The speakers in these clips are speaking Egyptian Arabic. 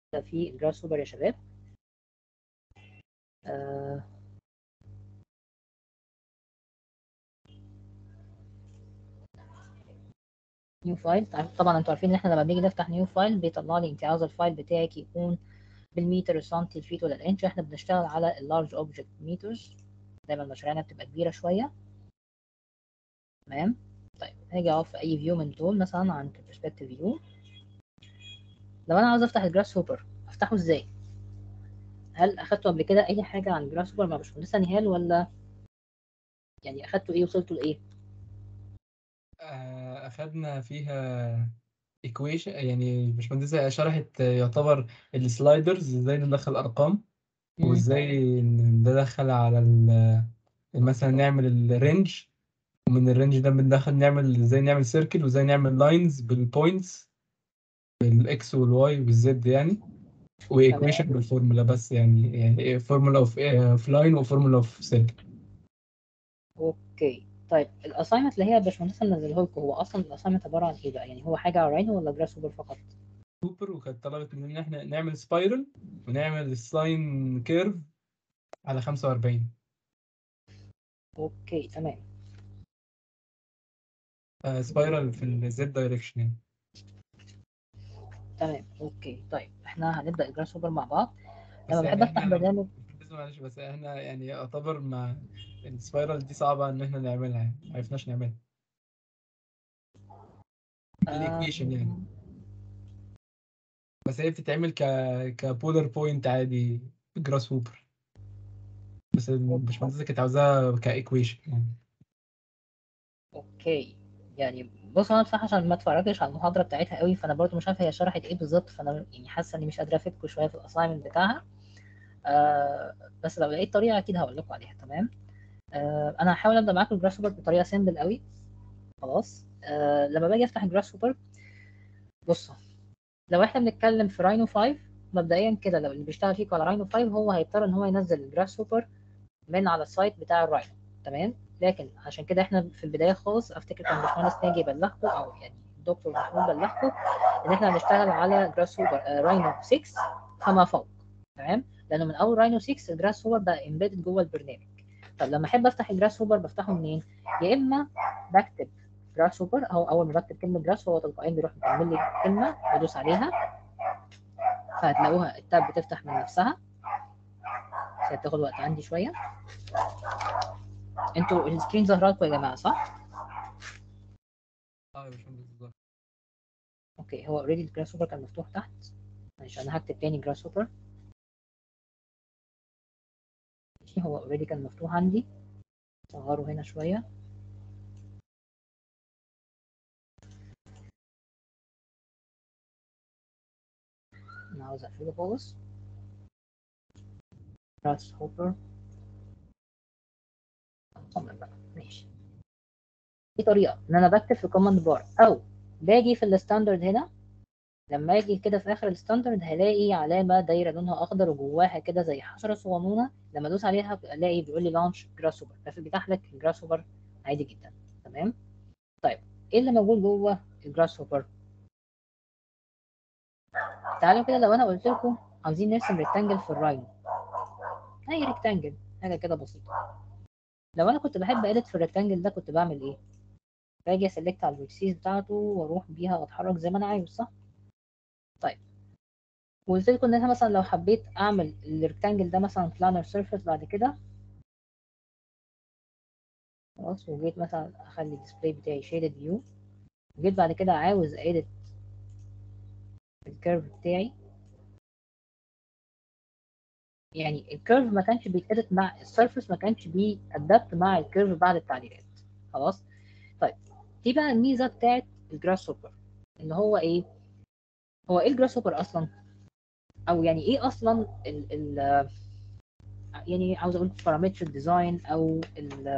في الجراس هوبر يا شباب آه نيو فايل طبعا انتوا عارفين ان احنا لما بنيجي نفتح نيو فايل بيطلع لي انت عاوز الفايل بتاعك يكون بالمتر السنتي الفيت ولا الانش احنا بنشتغل على اللارج اوبجكت مترز دايما مشاريعنا بتبقى كبيره شويه تمام طيب هاجي اقف في اي فيو من دول مثلا عند البرسبكتيف فيو لو انا عاوز افتح الجراس هوبر افتحه ازاي هل اخدته قبل كده اي حاجه عن الجراس هوبر مع باشمهندسه نهال ولا يعني اخدته ايه وصلتوا لايه آه، أخدنا فيها equation يعني الباشمهندسة شرحت يعتبر السلايدرز ازاي ندخل أرقام مم. وازاي ندخل على ال مثلا نعمل الرينج ومن الرينج ده بندخل نعمل ازاي نعمل سيركل وازاي نعمل لاينز بالبوينتس بالاكس والواي والزد يعني وايكويشن بالفورمولا بس يعني يعني فورمولا اوف اوف لاين وفورمولا اوف سيركل اوكي طيب الاساينمنت اللي هي الباشمهندسه منزله لكم هو اصلا الاساينمنت عباره عن ايه بقى يعني هو حاجه على راينو ولا جراس هوبر فقط سوبر وكانت طلبت مننا ان احنا نعمل سبايرل ونعمل الساين كيرف على 45 اوكي تمام سبايرال في الزد دايركشن يعني تمام اوكي طيب احنا هنبدا الجراس هوبر مع بعض بس لما يعني بحب افتح احنا برنامج بس معلش بس احنا يعني يعتبر مع السبايرال دي صعبة ان احنا نعملها يعني ما عرفناش نعملها الايكويشن يعني بس هي بتتعمل ك كبولر بوينت عادي جراس هوبر بس الباشمهندسة كانت عاوزاها كايكويشن يعني اوكي يعني بص انا بصراحه عشان ما اتفرجتش على المحاضره بتاعتها قوي فانا برضو مش عارفه هي شرحت ايه بالظبط فانا يعني حاسه اني مش قادره افيدكم شويه في الاساينمنت بتاعها آه بس لو لقيت طريقه اكيد هقول لكم عليها تمام آه انا هحاول ابدا معاكم الجراس هوبر بطريقه سيمبل قوي خلاص آه لما باجي افتح الجراس هوبر بصوا لو احنا بنتكلم في راينو 5 مبدئيا كده لو اللي بيشتغل فيكم على راينو 5 هو هيضطر ان هو ينزل الجراس هوبر من على السايت بتاع الراينو تمام لكن عشان كده احنا في البدايه خالص افتكر كان باشمهندس ناجي بلغكم او يعني الدكتور محمود بلغكم ان احنا هنشتغل على جراس هوبر آه راينو 6 فما فوق تمام لانه من اول راينو 6 الجراس هوبر بقى امبيدد جوه البرنامج طب لما احب افتح الجراس هوبر بفتحه منين يا اما بكتب جراس هوبر او اول ما بكتب كلمه جراس هو تلقائيا بيروح مكمل لي كلمه بدوس عليها فهتلاقوها التاب بتفتح من نفسها بس هي بتاخد وقت عندي شويه انتوا السكرين ظاهره لكم يا جماعه صح؟ اه يا باشمهندس بالظبط اوكي هو اوريدي الجراس هوبر كان مفتوح تحت ماشي انا هكتب تاني جراس هوبر ماشي هو اوريدي كان مفتوح عندي صغره هنا شويه انا عاوز اقفله خالص جراس هوبر كوماند بقى ماشي دي طريقه ان انا بكتب في كوماند بار او باجي في الستاندرد هنا لما اجي كده في اخر الستاندرد هلاقي علامه دايره لونها اخضر وجواها كده زي حشره صغنونه لما ادوس عليها الاقي بيقول لي لانش جراس هوبر فبيفتح لك الجراس هوبر عادي جدا تمام طيب ايه اللي موجود جوه الجراس هوبر تعالوا كده لو انا قلت لكم عاوزين نرسم ريكتانجل في الراينو اي ريكتانجل حاجه كده بسيطه لو انا كنت بحب اديت في الريكتانجل ده كنت بعمل ايه باجي اسلكت على الفيرسيز بتاعته واروح بيها اتحرك زي ما انا عاوز صح طيب وقلت لكم ان انا مثلا لو حبيت اعمل الريكتانجل ده مثلا بلانر سيرفيس بعد كده خلاص وجيت مثلا اخلي الديسبلاي بتاعي شيدد فيو وجيت بعد كده عاوز اديت الكيرف بتاعي يعني الكيرف ما كانش بيتأدت مع السيرفيس ما كانش بيأدبت مع الكيرف بعد التعديلات خلاص طيب دي بقى الميزه بتاعت الجراس هوبر ان هو ايه هو ايه الجراس هوبر اصلا او يعني ايه اصلا ال ال يعني عاوز اقول بارامتر ديزاين او ال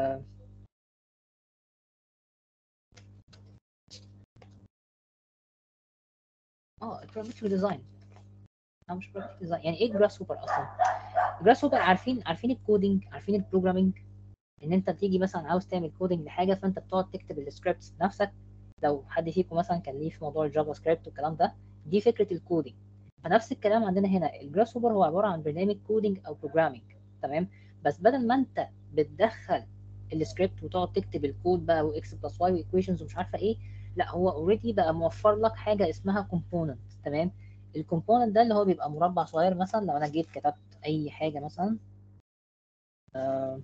اه البارامتر ديزاين او مش بارامتر ديزاين يعني ايه جراس هوبر اصلا جراس هوبر عارفين عارفين الكودينج عارفين البروجرامينج ان انت تيجي مثلا عاوز تعمل كودينج لحاجه فانت بتقعد تكتب السكريبتس بنفسك لو حد فيكم مثلا كان ليه في موضوع الجافا سكريبت والكلام ده دي فكره الكودينج فنفس الكلام عندنا هنا الجراس هوبر هو عباره عن برنامج كودينج او بروجرامينج تمام بس بدل ما انت بتدخل السكريبت وتقعد تكتب الكود بقى واكس بلس واي وايكويشنز ومش عارفه ايه لا هو اوريدي بقى موفر لك حاجه اسمها كومبوننت تمام الكومبوننت ده اللي هو بيبقى مربع صغير مثلا لو انا جيت كتبت اي حاجه مثلا آه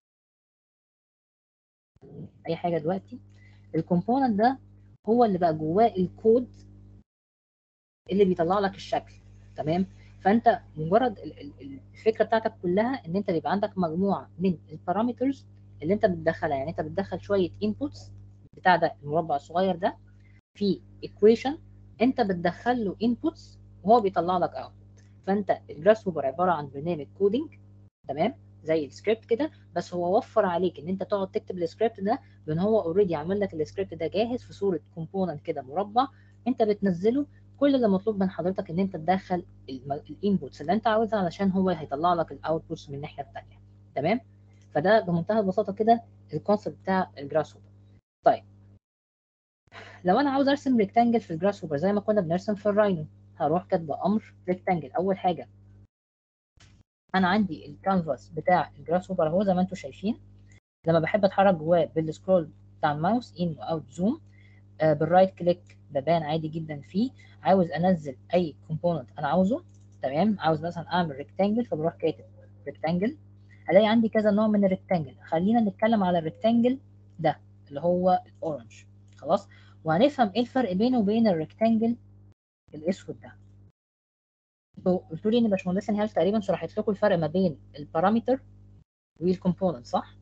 اي حاجه دلوقتي الكومبوننت ده هو اللي بقى جواه الكود اللي بيطلع لك الشكل تمام فانت مجرد الفكره بتاعتك كلها ان انت بيبقى عندك مجموعه من البارامترز اللي انت بتدخلها يعني انت بتدخل شويه انبوتس بتاع ده المربع الصغير ده في ايكويشن انت بتدخل له انبوتس وهو بيطلع لك اوت فانت الجراس هوبر عباره عن برنامج كودينج تمام زي السكريبت كده بس هو وفر عليك ان انت تقعد تكتب السكريبت ده بان هو اوريدي عامل لك السكريبت ده جاهز في صوره كومبوننت كده مربع انت بتنزله كل اللي مطلوب من حضرتك ان انت تدخل الانبوتس اللي انت عاوزها علشان هو هيطلع لك الاوتبوتس من الناحيه الثانيه تمام فده بمنتهى البساطه كده الكونسيبت بتاع الجراس هوبر طيب لو انا عاوز ارسم ريكتانجل في الجراس هوبر زي ما كنا بنرسم في الراينو هروح كاتبه امر ريكتانجل اول حاجه انا عندي الكانفاس بتاع الجراس هوبر اهو زي ما انتم شايفين لما بحب اتحرك جواه بالسكرول بتاع الماوس ان واوت زوم آه بالرايت كليك ببان عادي جدا فيه عاوز انزل اي كومبوننت انا عاوزه تمام عاوز مثلا اعمل ريكتانجل فبروح كاتب ريكتانجل الاقي عندي كذا نوع من الريكتانجل خلينا نتكلم على الريكتانجل ده اللي هو الاورنج خلاص وهنفهم ايه الفرق بينه وبين الريكتانجل الاسود ده قلتوا لي ان باشمهندس نهال تقريبا شرحت لكم الفرق ما بين البارامتر والكومبوننت صح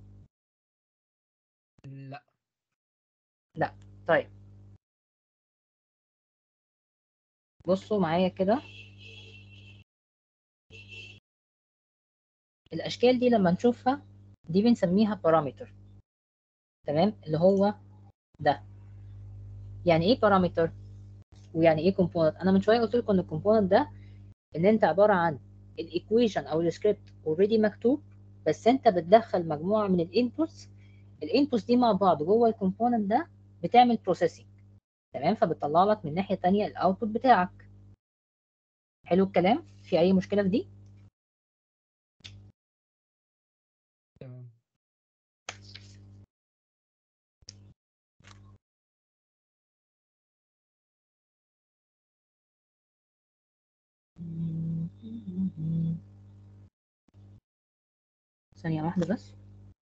لا لا طيب بصوا معايا كده الاشكال دي لما نشوفها دي بنسميها بارامتر تمام اللي هو ده يعني ايه بارامتر ويعني ايه كومبوننت انا من شويه قلت لكم ان الكومبوننت ده ان انت عباره عن الايكويشن او السكريبت اوريدي مكتوب بس انت بتدخل مجموعه من الانبوتس الانبوتس دي مع بعض جوه الكومبوننت ده بتعمل بروسيسنج تمام فبتطلع لك من ناحيه ثانيه الاوتبوت بتاعك حلو الكلام في اي مشكله في دي تمام ثانيه واحده بس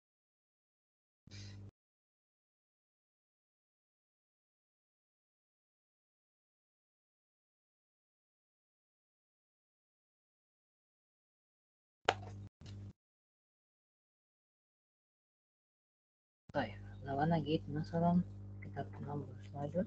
طيب لو انا جيت مثلا كتبت نمبر سلايدر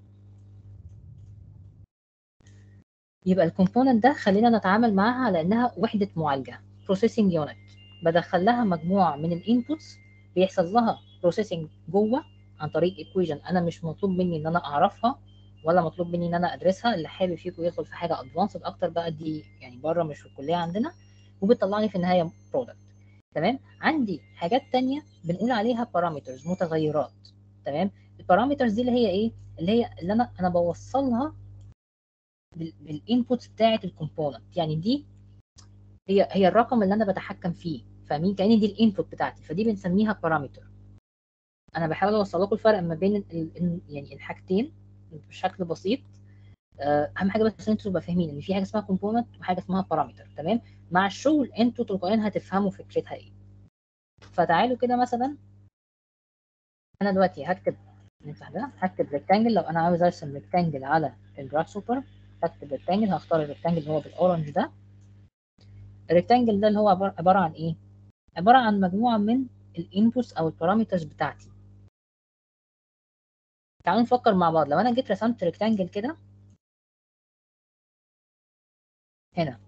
يبقى الكومبوننت ده خلينا نتعامل معاها على انها وحده معالجه بروسيسنج يونت بدخل لها مجموعه من الانبوتس بيحصل لها بروسيسنج جوه عن طريق ايكويشن انا مش مطلوب مني ان انا اعرفها ولا مطلوب مني ان انا ادرسها اللي حابب فيكم يدخل في حاجه ادفانسد اكتر بقى دي يعني بره مش في الكليه عندنا وبتطلع لي في النهايه برودكت تمام عندي حاجات تانية بنقول عليها بارامترز متغيرات تمام البارامترز دي اللي هي ايه اللي هي اللي انا انا بوصلها بالانبوتس بتاعه الكومبوننت يعني دي هي هي الرقم اللي انا بتحكم فيه فاهمين كأن دي الانبوت بتاعتي فدي بنسميها بارامتر انا بحاول اوصل لكم الفرق ما بين ال يعني الحاجتين بشكل بسيط اهم حاجه بس انتوا تبقوا فاهمين ان في حاجه اسمها كومبوننت وحاجه اسمها بارامتر تمام مع الشغل انتوا تلقائيا هتفهموا فكرتها ايه فتعالوا كده مثلا انا دلوقتي هكتب نفتح ده هكتب ريكتانجل لو انا عاوز ارسم ريكتانجل على الجراف سوبر هكتب ريكتانجل هختار الريكتانجل اللي هو بالاورنج ده الريكتانجل ده اللي هو عباره عن ايه عباره عن مجموعه من الانبوتس او البارامترز بتاعتي تعالوا نفكر مع بعض لو انا جيت رسمت ريكتانجل كده هنا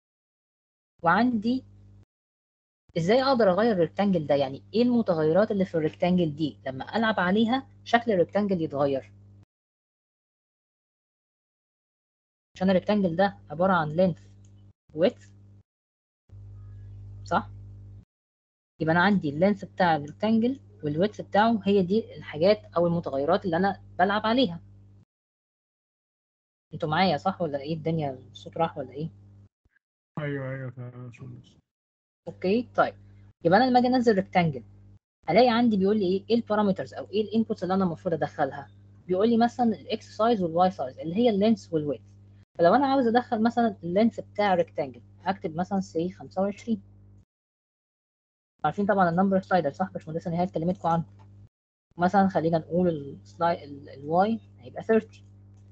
وعندي ازاي اقدر اغير الريكتانجل ده يعني ايه المتغيرات اللي في الريكتانجل دي لما العب عليها شكل الريكتانجل يتغير عشان الريكتانجل ده عباره عن length width صح يبقى انا عندي اللينث بتاع الريكتانجل والويدث بتاعه هي دي الحاجات او المتغيرات اللي انا بلعب عليها انتوا معايا صح ولا ايه الدنيا الصوت راح ولا ايه ايوه ايوه تمام شو بس. اوكي طيب يبقى انا لما اجي انزل ريكتانجل الاقي عندي بيقول لي ايه ايه البارامترز او ايه الانبوتس اللي انا المفروض ادخلها بيقول لي مثلا الاكس سايز والواي سايز اللي هي اللينس والويدث فلو انا عاوز ادخل مثلا اللينس بتاع الريكتانجل هكتب مثلا سي 25 عارفين طبعا النمبر سلايدر صح باشمهندسه نهايه كلمتكم عنه مثلا خلينا نقول السلايد الواي هيبقى 30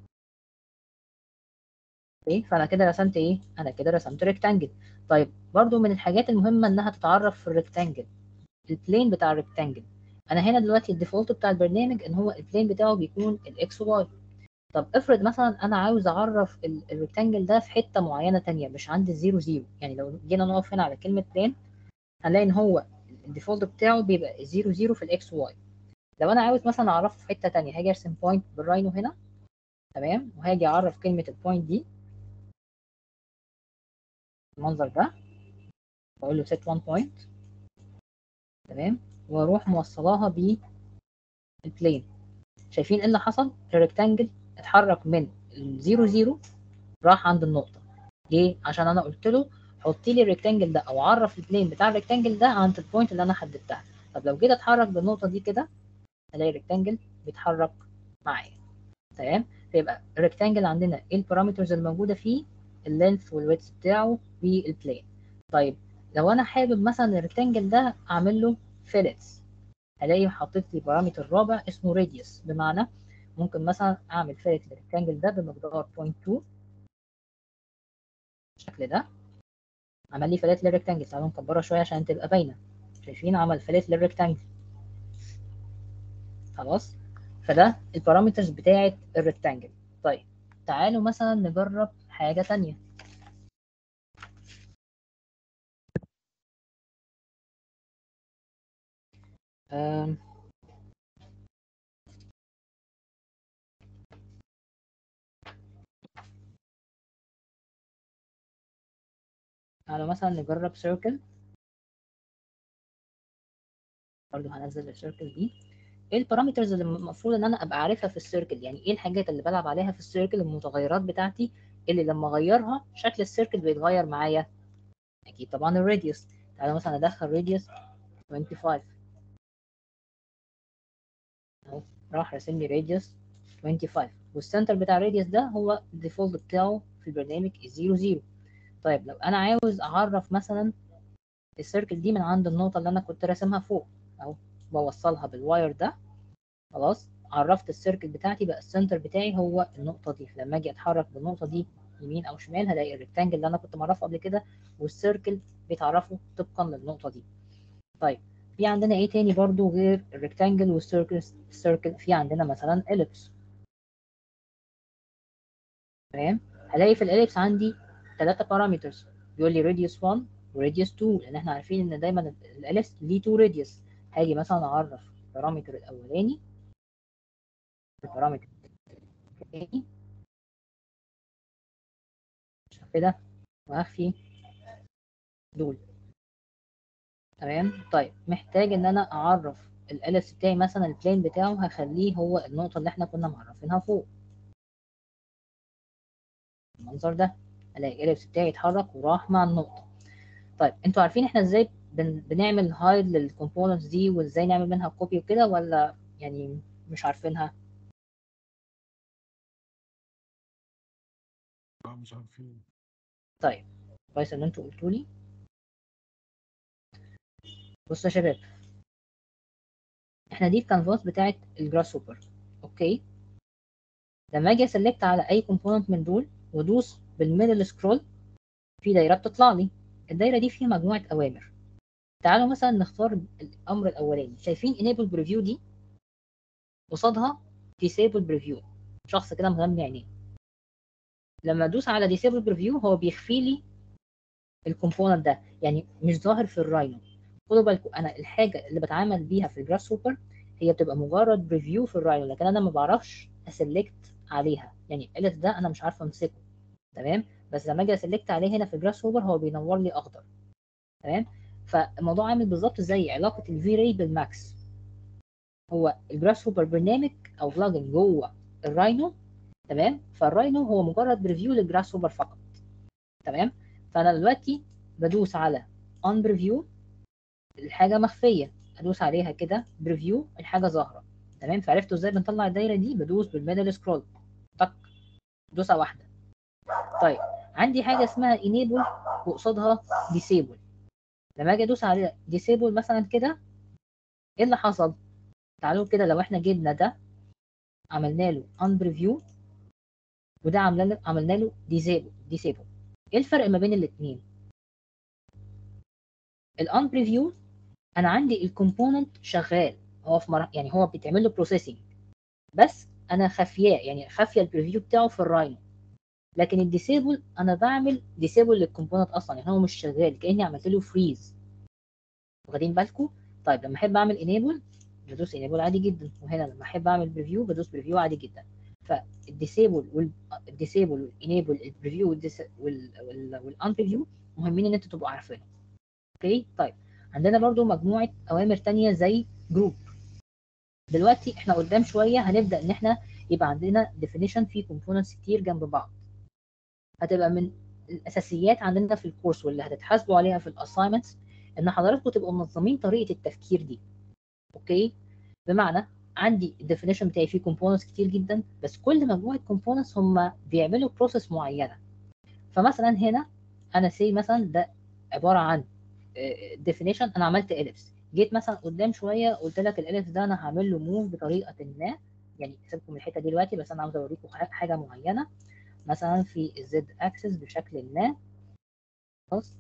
اوكي فانا كده رسمت ايه انا كده رسمت ريكتانجل طيب برضو من الحاجات المهمه انها تتعرف في الريكتانجل البلين بتاع الريكتانجل انا هنا دلوقتي الديفولت بتاع البرنامج ان هو البلين بتاعه بيكون الاكس واي طب افرض مثلا انا عاوز اعرف الريكتانجل ده في حته معينه تانية مش عند الزيرو زيرو يعني لو جينا نقف هنا على كلمه بلين هنلاقي ان هو الديفولت بتاعه بيبقى زيرو زيرو في الاكس واي لو انا عاوز مثلا اعرفه في حته تانية هاجي ارسم بوينت بالراينو هنا تمام وهاجي اعرف كلمه البوينت دي المنظر ده واقول له set one point تمام واروح موصلاها بالبلين شايفين ايه اللي حصل الريكتانجل اتحرك من الزيرو زيرو راح عند النقطة ليه؟ عشان انا قلت له حط لي الريكتانجل ده او عرف البلين بتاع الريكتانجل ده عند البوينت اللي انا حددتها طب لو جيت اتحرك بالنقطة دي كده الاقي الريكتانجل بيتحرك معايا تمام فيبقى الريكتانجل عندنا ايه البارامترز الموجودة فيه اللينث والويدث بتاعه والبلين طيب لو انا حابب مثلا الريكتانجل ده اعمل له فيلتس الاقي حطيت لي بارامتر رابع اسمه راديوس بمعنى ممكن مثلا اعمل فيلت للريكتانجل ده بمقدار 0.2 بالشكل ده عمل لي فيلت للريكتانجل تعالوا نكبرها شويه عشان تبقى باينه شايفين عمل فيلت للريكتانجل خلاص فده البارامترز بتاعه الريكتانجل طيب تعالوا مثلا نجرب حاجه تانية أم. تعالوا مثلا نجرب سيركل برضه هنزل السيركل دي ايه البارامترز اللي المفروض ان انا ابقى عارفها في السيركل يعني ايه الحاجات اللي بلعب عليها في السيركل المتغيرات بتاعتي اللي لما اغيرها شكل السيركل بيتغير معايا اكيد طبعا الراديوس تعالوا مثلا ادخل راديوس 25 اهو راح راسم لي راديوس 25 والسنتر بتاع الراديوس ده هو الديفولت بتاعه في البرنامج 0 0 طيب لو انا عاوز اعرف مثلا السيركل دي من عند النقطة اللي انا كنت راسمها فوق اهو بوصلها بالواير ده خلاص عرفت السيركل بتاعتي بقى السنتر بتاعي هو النقطة دي لما اجي اتحرك بالنقطة دي يمين او شمال هلاقي الريكتانجل اللي انا كنت معرفه قبل كده والسيركل بيتعرفوا طبقا للنقطة دي طيب في عندنا ايه تاني برضو غير الريكتانجل والسيركل السيركل في عندنا مثلا اليبس تمام هلاقي في الاليبس عندي ثلاثة بارامترز بيقول لي radius 1 وراديوس 2 لان احنا عارفين ان دايما الاليبس ليه 2 راديوس هاجي مثلا اعرف البارامتر الاولاني البارامتر الثاني كده وهخفي دول تمام طيب محتاج ان انا اعرف الاليبس بتاعي مثلا البلين بتاعه هخليه هو النقطة اللي احنا كنا معرفينها فوق المنظر ده الاقي الاليبس بتاعي يتحرك وراح مع النقطة طيب انتوا عارفين احنا ازاي بن... بنعمل هايد للكومبوننتس دي وازاي نعمل منها كوبي وكده ولا يعني مش عارفينها لا مش عارفين طيب كويس ان انتوا قلتوا لي بصوا يا شباب احنا دي الكانفاس بتاعت الجراس هوبر اوكي لما اجي اسلكت على اي كومبوننت من دول وادوس بالميدل سكرول في دايره بتطلع لي الدايره دي فيها مجموعه اوامر تعالوا مثلا نختار الامر الاولاني شايفين enable preview دي قصادها disable preview شخص كده مغمي عينيه لما ادوس على disable preview هو بيخفي لي الكومبوننت ده يعني مش ظاهر في الراينو خدوا بالكم انا الحاجه اللي بتعامل بيها في الجراس هوبر هي بتبقى مجرد بريفيو في الراينو لكن انا ما بعرفش اسلكت عليها يعني الاليس ده انا مش عارفه امسكه تمام بس لما اجي اسلكت عليه هنا في الجراس هوبر هو بينور لي اخضر تمام فالموضوع عامل بالظبط زي علاقه الفي راي بالماكس هو الجراس هوبر برنامج او بلجن جوه الراينو تمام فالراينو هو مجرد بريفيو للجراس هوبر فقط تمام فانا دلوقتي بدوس على on بريفيو الحاجه مخفيه ادوس عليها كده بريفيو الحاجه ظاهره تمام فعرفتوا ازاي بنطلع الدايره دي بدوس بالميدل سكرول طق دوسه واحده طيب عندي حاجه اسمها enable وقصادها disable لما اجي ادوس على disable مثلا كده ايه اللي حصل تعالوا كده لو احنا جبنا ده عملنا له on preview وده عملنا له عملنا له disable disable ايه الفرق ما بين الاثنين الان بريفيو انا عندي الكومبوننت شغال هو في مر... يعني هو بيتعمل له بروسيسنج بس انا خافياه يعني خافيه البريفيو بتاعه في الراينو لكن الديسيبل انا بعمل ديسيبل للكومبوننت اصلا يعني هو مش شغال كاني عملت له فريز واخدين بالكم طيب لما احب اعمل انيبل بدوس انيبل عادي جدا وهنا لما احب اعمل بريفيو بدوس بريفيو عادي جدا فالديسيبل والديسيبل والانيبل البريفيو والان بريفيو مهمين ان انتوا تبقوا عارفينهم اوكي طيب عندنا برضو مجموعه اوامر تانية زي جروب دلوقتي احنا قدام شويه هنبدا ان احنا يبقى عندنا definition فيه components كتير جنب بعض هتبقى من الاساسيات عندنا في الكورس واللي هتتحاسبوا عليها في الاساينمنتس ان حضراتكم تبقوا منظمين طريقه التفكير دي اوكي بمعنى عندي الديفينيشن بتاعي فيه components كتير جدا بس كل مجموعه components هم بيعملوا بروسيس معينه فمثلا هنا انا سي مثلا ده عباره عن ديفينيشن انا عملت اليبس جيت مثلا قدام شويه قلت لك الاليبس ده انا هعمل له موف بطريقه ما يعني سيبكم من الحته دي دلوقتي بس انا عاوز اوريكم حاجه معينه مثلا في الزد اكسس بشكل ما خلاص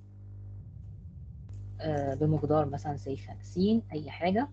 آه بمقدار مثلا سي 50 اي حاجه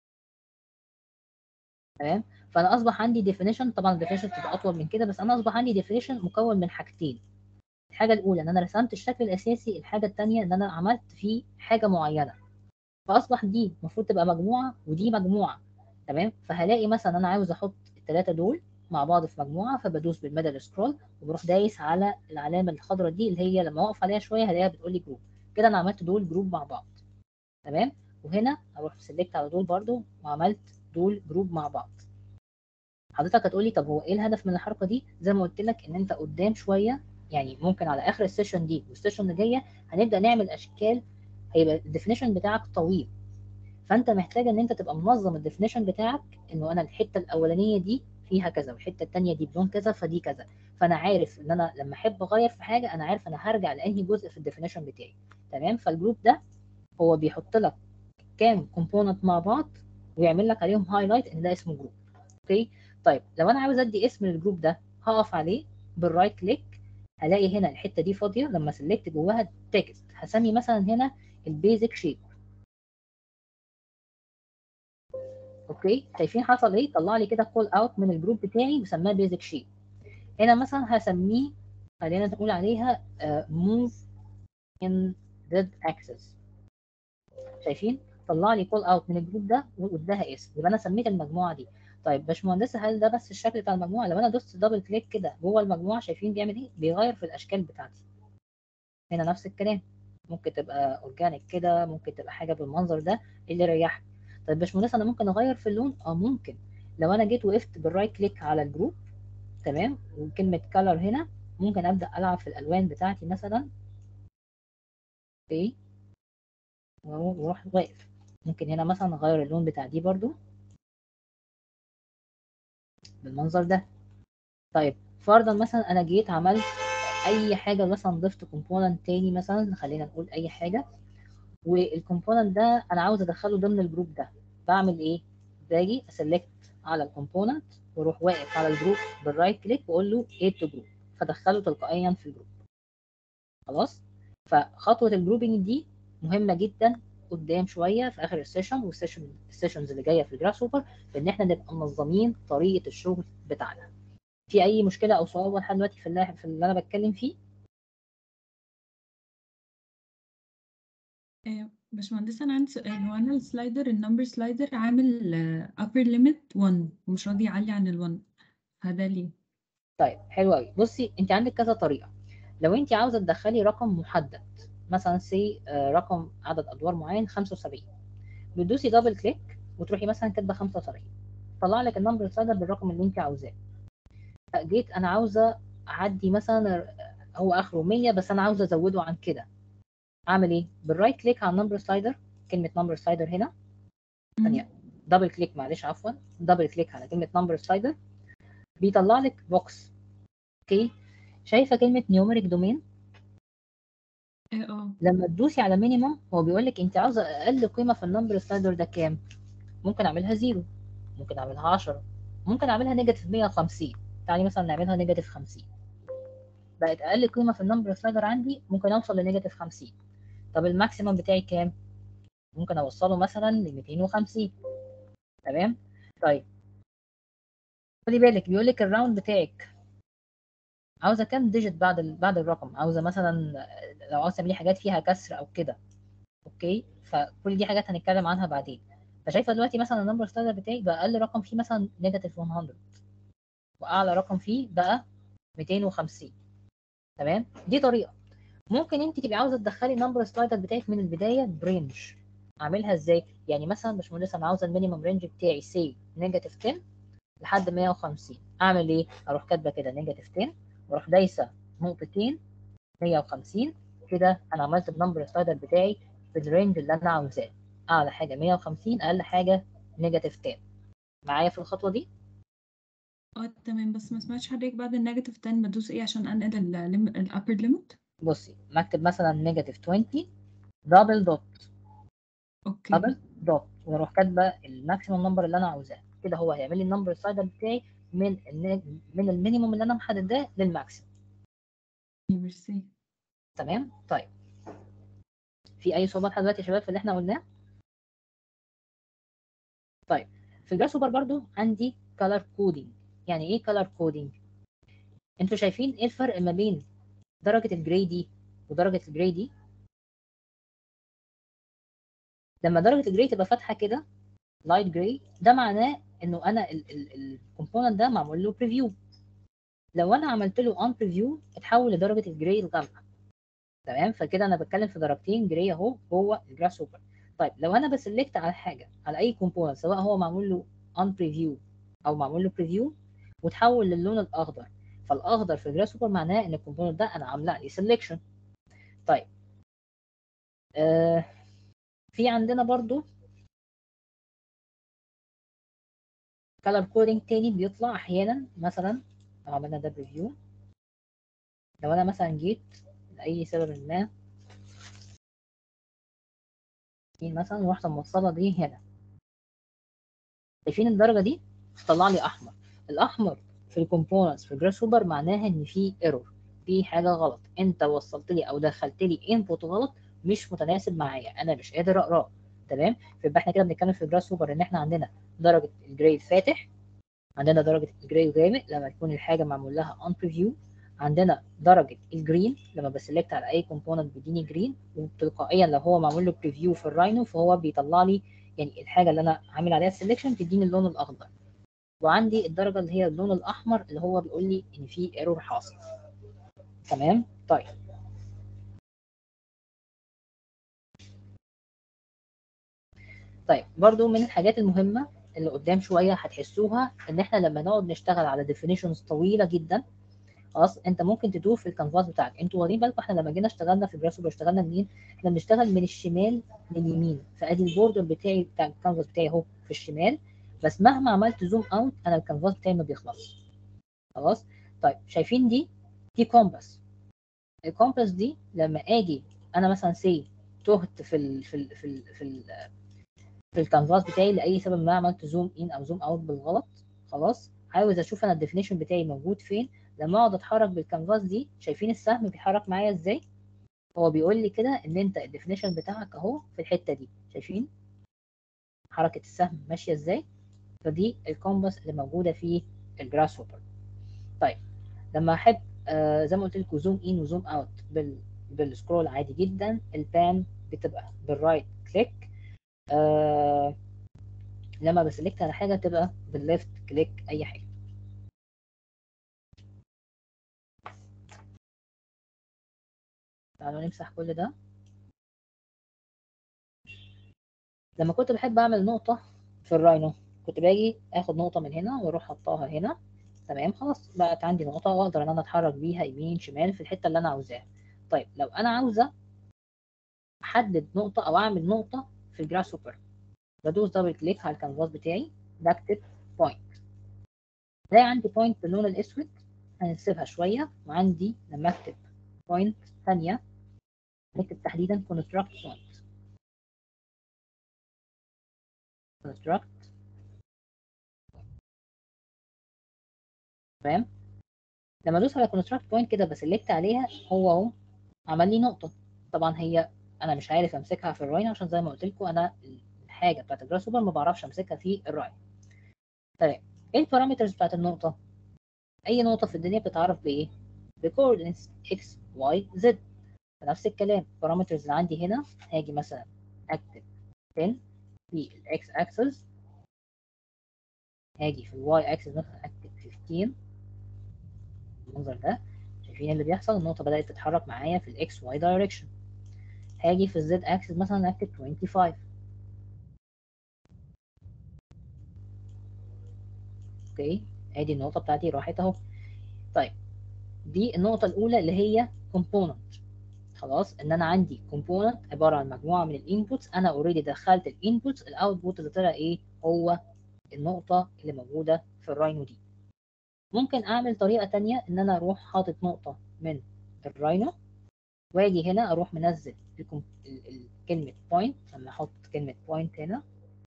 تمام فانا اصبح عندي ديفينيشن طبعا الديفينيشن تبقى اطول من كده بس انا اصبح عندي ديفينيشن مكون من حاجتين الحاجه الاولى ان انا رسمت الشكل الاساسي الحاجه الثانيه ان انا عملت فيه حاجه معينه فاصبح دي المفروض تبقى مجموعه ودي مجموعه تمام فهلاقي مثلا انا عاوز احط الثلاثه دول مع بعض في مجموعه فبدوس بالميدل سكرول وبروح دايس على العلامه الخضراء دي اللي هي لما اقف عليها شويه هلاقيها بتقول لي جروب كده انا عملت دول جروب مع بعض تمام وهنا اروح سيلكت على دول برده وعملت دول جروب مع بعض حضرتك هتقول لي طب هو ايه الهدف من الحركه دي زي ما قلت لك ان انت قدام شويه يعني ممكن على اخر السيشن دي والسيشن اللي جايه هنبدا نعمل اشكال هيبقى الديفينيشن بتاعك طويل فانت محتاج ان انت تبقى منظم الديفينيشن بتاعك انه انا الحته الاولانيه دي فيها كذا والحته الثانيه دي بلون كذا فدي كذا فانا عارف ان انا لما احب اغير في حاجه انا عارف انا هرجع لانهي جزء في الديفينيشن بتاعي تمام فالجروب ده هو بيحط لك كام كومبوننت مع بعض ويعمل لك عليهم هايلايت ان ده اسمه جروب اوكي طيب لو انا عاوز ادي اسم للجروب ده هقف عليه بالرايت كليك هلاقي هنا الحته دي فاضيه لما سلكت جواها تكست هسمي مثلا هنا البيزك شيب اوكي شايفين حصل ايه طلع لي كده كول اوت من الجروب بتاعي وسماه بيزك شيب هنا مثلا هسميه خلينا نقول عليها موف ان زد اكسس شايفين طلع لي كول اوت من الجروب ده واداها اسم يبقى انا سميت المجموعه دي طيب باشمهندسه هل ده بس الشكل بتاع المجموعه لو انا دوست دبل كليك كده جوه المجموعه شايفين بيعمل ايه بيغير في الاشكال بتاعتي هنا نفس الكلام ممكن تبقى اورجانيك كده ممكن تبقى حاجه بالمنظر ده اللي يريحك طيب باشمهندس انا ممكن اغير في اللون اه ممكن لو انا جيت وقفت بالرايت كليك على الجروب تمام وكلمه كلر هنا ممكن ابدا العب في الالوان بتاعتي مثلا اوكي واروح واقف ممكن هنا مثلا اغير اللون بتاع دي برضو بالمنظر ده طيب فرضا مثلا انا جيت عملت اي حاجه مثلا ضفت كومبوننت تاني مثلا خلينا نقول اي حاجه والكومبوننت ده انا عاوز ادخله ضمن الجروب ده بعمل ايه باجي اسلكت على الكومبوننت واروح واقف على الجروب بالرايت كليك واقول له اد تو جروب فدخله تلقائيا في الجروب خلاص فخطوه الجروبنج دي مهمه جدا قدام شويه في اخر السيشن والسيشن السيشنز اللي جايه في الجراس هوبر بان احنا نبقى منظمين طريقه الشغل بتاعنا في اي مشكله او سؤال لحد دلوقتي في اللي, في اللي انا بتكلم فيه باشمهندس انا عندي سؤال هو انا السلايدر النمبر سلايدر عامل upper limit 1 ومش راضي يعلي عن ال1 هذا ليه؟ طيب حلو قوي بصي انت عندك كذا طريقه لو انت عاوزه تدخلي رقم محدد مثلا سي رقم عدد ادوار معين 75 بتدوسي دبل كليك وتروحي مثلا كاتبه 75 طلع لك النمبر سلايدر بالرقم اللي انت عاوزاه جيت انا عاوزه اعدي مثلا هو اخره 100 بس انا عاوزه ازوده عن كده اعمل ايه بالرايت كليك على النمبر سلايدر كلمه نمبر سلايدر هنا مم. ثانيه دبل كليك معلش عفوا دبل كليك على كلمه نمبر سلايدر بيطلع لك بوكس اوكي شايفه كلمه نيوميريك دومين اه اه لما تدوسي على مينيمم هو بيقول لك انت عاوزه اقل قيمه في النمبر سلايدر ده كام ممكن اعملها زيرو ممكن اعملها 10 ممكن اعملها نيجاتيف 150 تعالي مثلا نعملها نيجاتيف 50 بقت اقل قيمه في النمبر سلايدر عندي ممكن اوصل لنيجاتيف 50 طب الماكسيمم بتاعي كام ممكن اوصله مثلا ل 250 تمام طيب خدي بالك بيقول لك الراوند بتاعك عاوزه كام ديجيت بعد ال... بعد الرقم عاوزه مثلا لو عاوزه تعملي حاجات فيها كسر او كده اوكي فكل دي حاجات هنتكلم عنها بعدين فشايفه دلوقتي مثلا النمبر ستاندر بتاعي بقى اقل رقم فيه مثلا نيجاتيف 100 واعلى رقم فيه بقى 250 تمام دي طريقه ممكن انت تبقي عاوزه تدخلي النمبر سلايدر بتاعك من البدايه برينج اعملها ازاي يعني مثلا باشمهندس انا عاوزه المينيمم رينج بتاعي سي نيجاتيف 10 لحد 150 اعمل ايه اروح كاتبه كده نيجاتيف 10 واروح دايسه نقطتين 150 كده انا عملت النمبر سلايدر بتاعي في الرينج اللي انا عاوزاه اعلى حاجه 150 اقل حاجه نيجاتيف 10 معايا في الخطوه دي اه تمام بس ما سمعتش حضرتك بعد النيجاتيف 10 بدوس ايه عشان انقل الابر ليميت بصي مكتب مثلا نيجاتيف 20 دبل دوت اوكي دبل دوت واروح كاتبه الماكسيمم نمبر اللي انا عاوزاه كده هو هيعمل لي النمبر سلايدر بتاعي من النج... من المينيموم اللي انا محدداه للماكسيمم ميرسي تمام طيب في اي صعوبات لحد دلوقتي يا شباب في اللي احنا قلناه طيب في الجراسوبر برضو عندي color coding يعني ايه color coding انتوا شايفين ايه الفرق ما بين درجة الجراي دي ودرجة الجراي دي لما درجة الجراي تبقى فاتحة كده لايت جراي ده معناه انه انا الكومبوننت ده معمول له بريفيو لو انا عملت له ان بريفيو اتحول لدرجة الجراي الغامقة تمام فكده انا بتكلم في درجتين جراي اهو جوه الجراس اوبر طيب لو انا بسلكت على حاجه على اي كومبوننت سواء هو معمول له ان بريفيو او معمول له بريفيو وتحول للون الاخضر فالاخضر في الجراس اوبر معناه ان الكومبوننت ده انا عامله عليه سelection طيب آه في عندنا برضو color coding تاني بيطلع احيانا مثلا لو عملنا ده بريفيو لو انا مثلا جيت لاي سبب ما مثلا ورحت موصله دي هنا شايفين الدرجه دي طلع لي احمر الاحمر في الكومبوننتس في جراس هوبر معناها ان في ايرور في حاجه غلط انت وصلت لي او دخلت لي انبوت غلط مش متناسب معايا انا مش قادر اقراه تمام فيبقى احنا كده بنتكلم في جراس هوبر ان احنا عندنا درجه الجراي فاتح عندنا درجه الجراي غامق لما تكون الحاجه معمول لها ان بريفيو عندنا درجه الجرين لما بسلكت على اي كومبوننت بيديني جرين وتلقائيا لو هو معمول له بريفيو في الراينو فهو بيطلع لي يعني الحاجه اللي انا عامل عليها سelection تديني اللون الاخضر وعندي الدرجه اللي هي اللون الاحمر اللي هو بيقول لي ان في ايرور حاصل تمام طيب طيب برضو من الحاجات المهمه اللي قدام شويه هتحسوها ان احنا لما نقعد نشتغل على definitions طويله جدا خلاص انت ممكن تدور في الكانفاس بتاعك انتوا واخدين بالكم احنا لما جينا اشتغلنا في جراسوبر اشتغلنا منين احنا بنشتغل من الشمال لليمين فادي البوردر بتاعي بتاع الكانفاس بتاعي اهو في الشمال بس مهما عملت زوم اوت انا الكانفاس بتاعي ما بيخلصش خلاص طيب شايفين دي دي كومباس الكومباس دي لما اجي انا مثلا سي تهت في ال في ال في ال في ال في الكانفاس بتاعي لاي سبب ما عملت زوم ان او زوم اوت بالغلط خلاص عاوز اشوف انا الديفينيشن بتاعي موجود فين لما اقعد اتحرك بالكانفاس دي شايفين السهم بيتحرك معايا ازاي هو بيقول لي كده ان انت الديفينيشن بتاعك اهو في الحته دي شايفين حركه السهم ماشيه ازاي فدي الكومباس اللي موجوده في الجراس هوبر طيب لما احب آه زي ما قلت لكم زوم ان وزوم اوت بال بالسكرول عادي جدا البان بتبقى بالرايت كليك آه لما بسلكت على حاجه تبقى بالليفت كليك اي حاجه تعالوا نمسح كل ده لما كنت بحب اعمل نقطة في الراينو كنت باجي اخد نقطة من هنا واروح حطاها هنا تمام خلاص بقت عندي نقطة واقدر ان انا اتحرك بيها يمين شمال في الحتة اللي انا عاوزاها طيب لو انا عاوزة احدد نقطة او اعمل نقطة في الجراس هوبر بدوس دبل كليك على الكانفاس بتاعي بكتب بوينت تلاقي عندي بوينت باللون الاسود هنسيبها شوية وعندي لما اكتب بوينت ثانية نكتب تحديدا construct point construct تمام لما ادوس على construct point كده بسلكت عليها هو اهو عمل لي نقطة طبعا هي انا مش عارف امسكها في الراين عشان زي ما قلت لكم انا الحاجة بتاعت الجراس هوبر ما بعرفش امسكها في الراين تمام ايه البارامترز بتاعت النقطة اي نقطة في الدنيا بتتعرف بايه بكوردينتس x y z فنفس الكلام البارامترز اللي عندي هنا هاجي مثلا اكتب 10 في الاكس اكسس هاجي في الواي اكسس مثلا اكتب 15 المنظر ده شايفين اللي بيحصل النقطة بدأت تتحرك معايا في الاكس واي دايركشن هاجي في الزد اكسس مثلا اكتب 25 اوكي ادي النقطة بتاعتي راحت اهو طيب دي النقطة الأولى اللي هي component خلاص ان انا عندي component عبارة عن مجموعة من الانبوتس انا اوريدي دخلت الانبوتس الاوتبوت اللي طلع ايه هو النقطة اللي موجودة في الراينو دي ممكن اعمل طريقة تانية ان انا اروح حاطط نقطة من الراينو واجي هنا اروح منزل الكم... ال... ال... كلمة point لما احط كلمة point هنا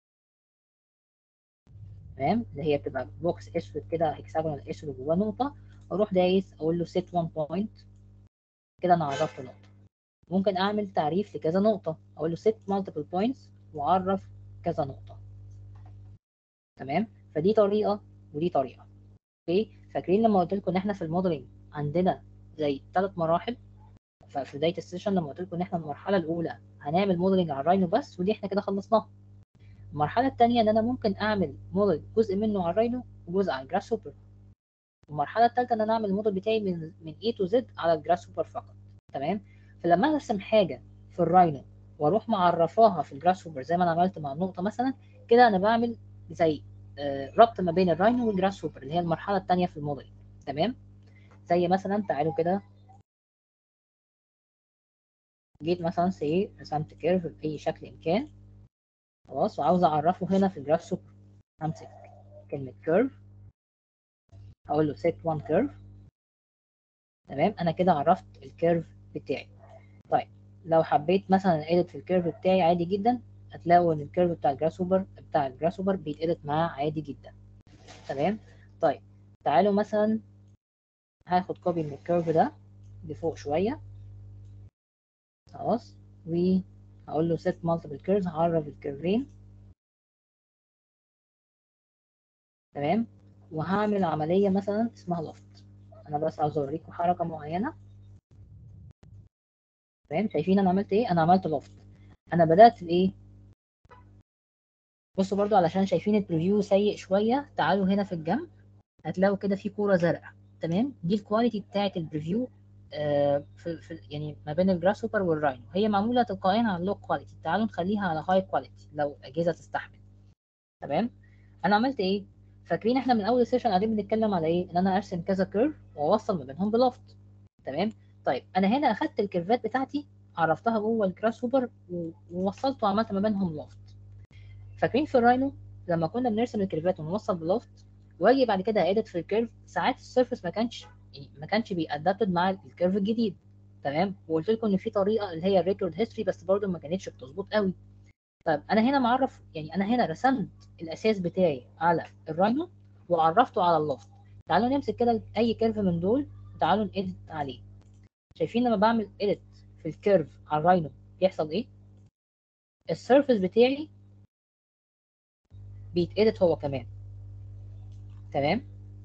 تمام اللي هي بتبقى بوكس اسود كده هيكساجونال اسود جواه نقطة اروح دايس اقول له set one point كده انا عرفت نقطة ممكن اعمل تعريف لكذا نقطة اقول له set multiple points واعرف كذا نقطة تمام فدي طريقة ودي طريقة اوكي فاكرين لما قلت لكم ان احنا في الموديلنج عندنا زي ثلاث مراحل ففي بداية السيشن لما قلت لكم ان احنا المرحلة الأولى هنعمل موديلنج على الراينو بس ودي احنا كده خلصناها المرحلة الثانية ان انا ممكن اعمل موديل جزء منه على الراينو وجزء على الجراس هوبر المرحلة الثالثة ان انا اعمل الموديل بتاعي من من A to Z على الجراس هوبر فقط تمام فلما ارسم حاجة في الراينو واروح معرفاها في الجراس هوبر زي ما انا عملت مع النقطة مثلا كده انا بعمل زي آه، ربط ما بين الراينو والجراس هوبر اللي هي المرحلة الثانية في الموديل تمام زي مثلا تعالوا كده جيت مثلا سي رسمت كيرف بأي شكل إن كان خلاص وعاوز أعرفه هنا في الجراف سوبر همسك كلمة كيرف هقول له set one curve تمام أنا كده عرفت الكيرف بتاعي طيب لو حبيت مثلا edit في الكيرف بتاعي عادي جدا هتلاقوا إن الكيرف بتاع الجراس هوبر بتاع الجراس هوبر بيتedit معاه عادي جدا تمام طيب تعالوا مثلا هاخد كوبي من الكيرف ده لفوق شوية خلاص وهقول له set multiple curves هعرف الكيرفين تمام وهعمل عملية مثلا اسمها لوفت انا بس عاوز اوريكم حركة معينة تمام شايفين انا عملت ايه انا عملت لوفت انا بدأت بايه بصوا برضو علشان شايفين البريفيو سيء شوية تعالوا هنا في الجنب هتلاقوا كده في كورة زرقاء تمام دي الكواليتي بتاعة البريفيو آه، في, في يعني ما بين الجراس هوبر والراينو هي معمولة تلقائيا على اللو كواليتي تعالوا نخليها على هاي كواليتي لو أجهزة تستحمل تمام أنا عملت إيه فاكرين إحنا من أول سيشن قاعدين بنتكلم على إيه إن أنا أرسم كذا كيرف وأوصل ما بينهم بلوفت تمام طيب أنا هنا أخدت الكيرفات بتاعتي عرفتها جوه الجراس هوبر و- ووصلت وعملت ما بينهم لوفت فاكرين في الراينو لما كنا بنرسم الكيرفات ونوصل بلوفت واجي بعد كده اديت في الكيرف ساعات السيرفس ما كانش يعني ما كانش بيأدابتد مع الكيرف الجديد تمام وقلت لكم ان في طريقه اللي هي الريكورد هيستوري بس برضه ما كانتش بتظبط قوي طيب انا هنا معرف يعني انا هنا رسمت الاساس بتاعي على الراينو وعرفته على اللوفت تعالوا نمسك كده اي كيرف من دول وتعالوا نedit عليه شايفين لما بعمل edit في الكيرف على الراينو بيحصل ايه السيرفس بتاعي بيتedit هو كمان تمام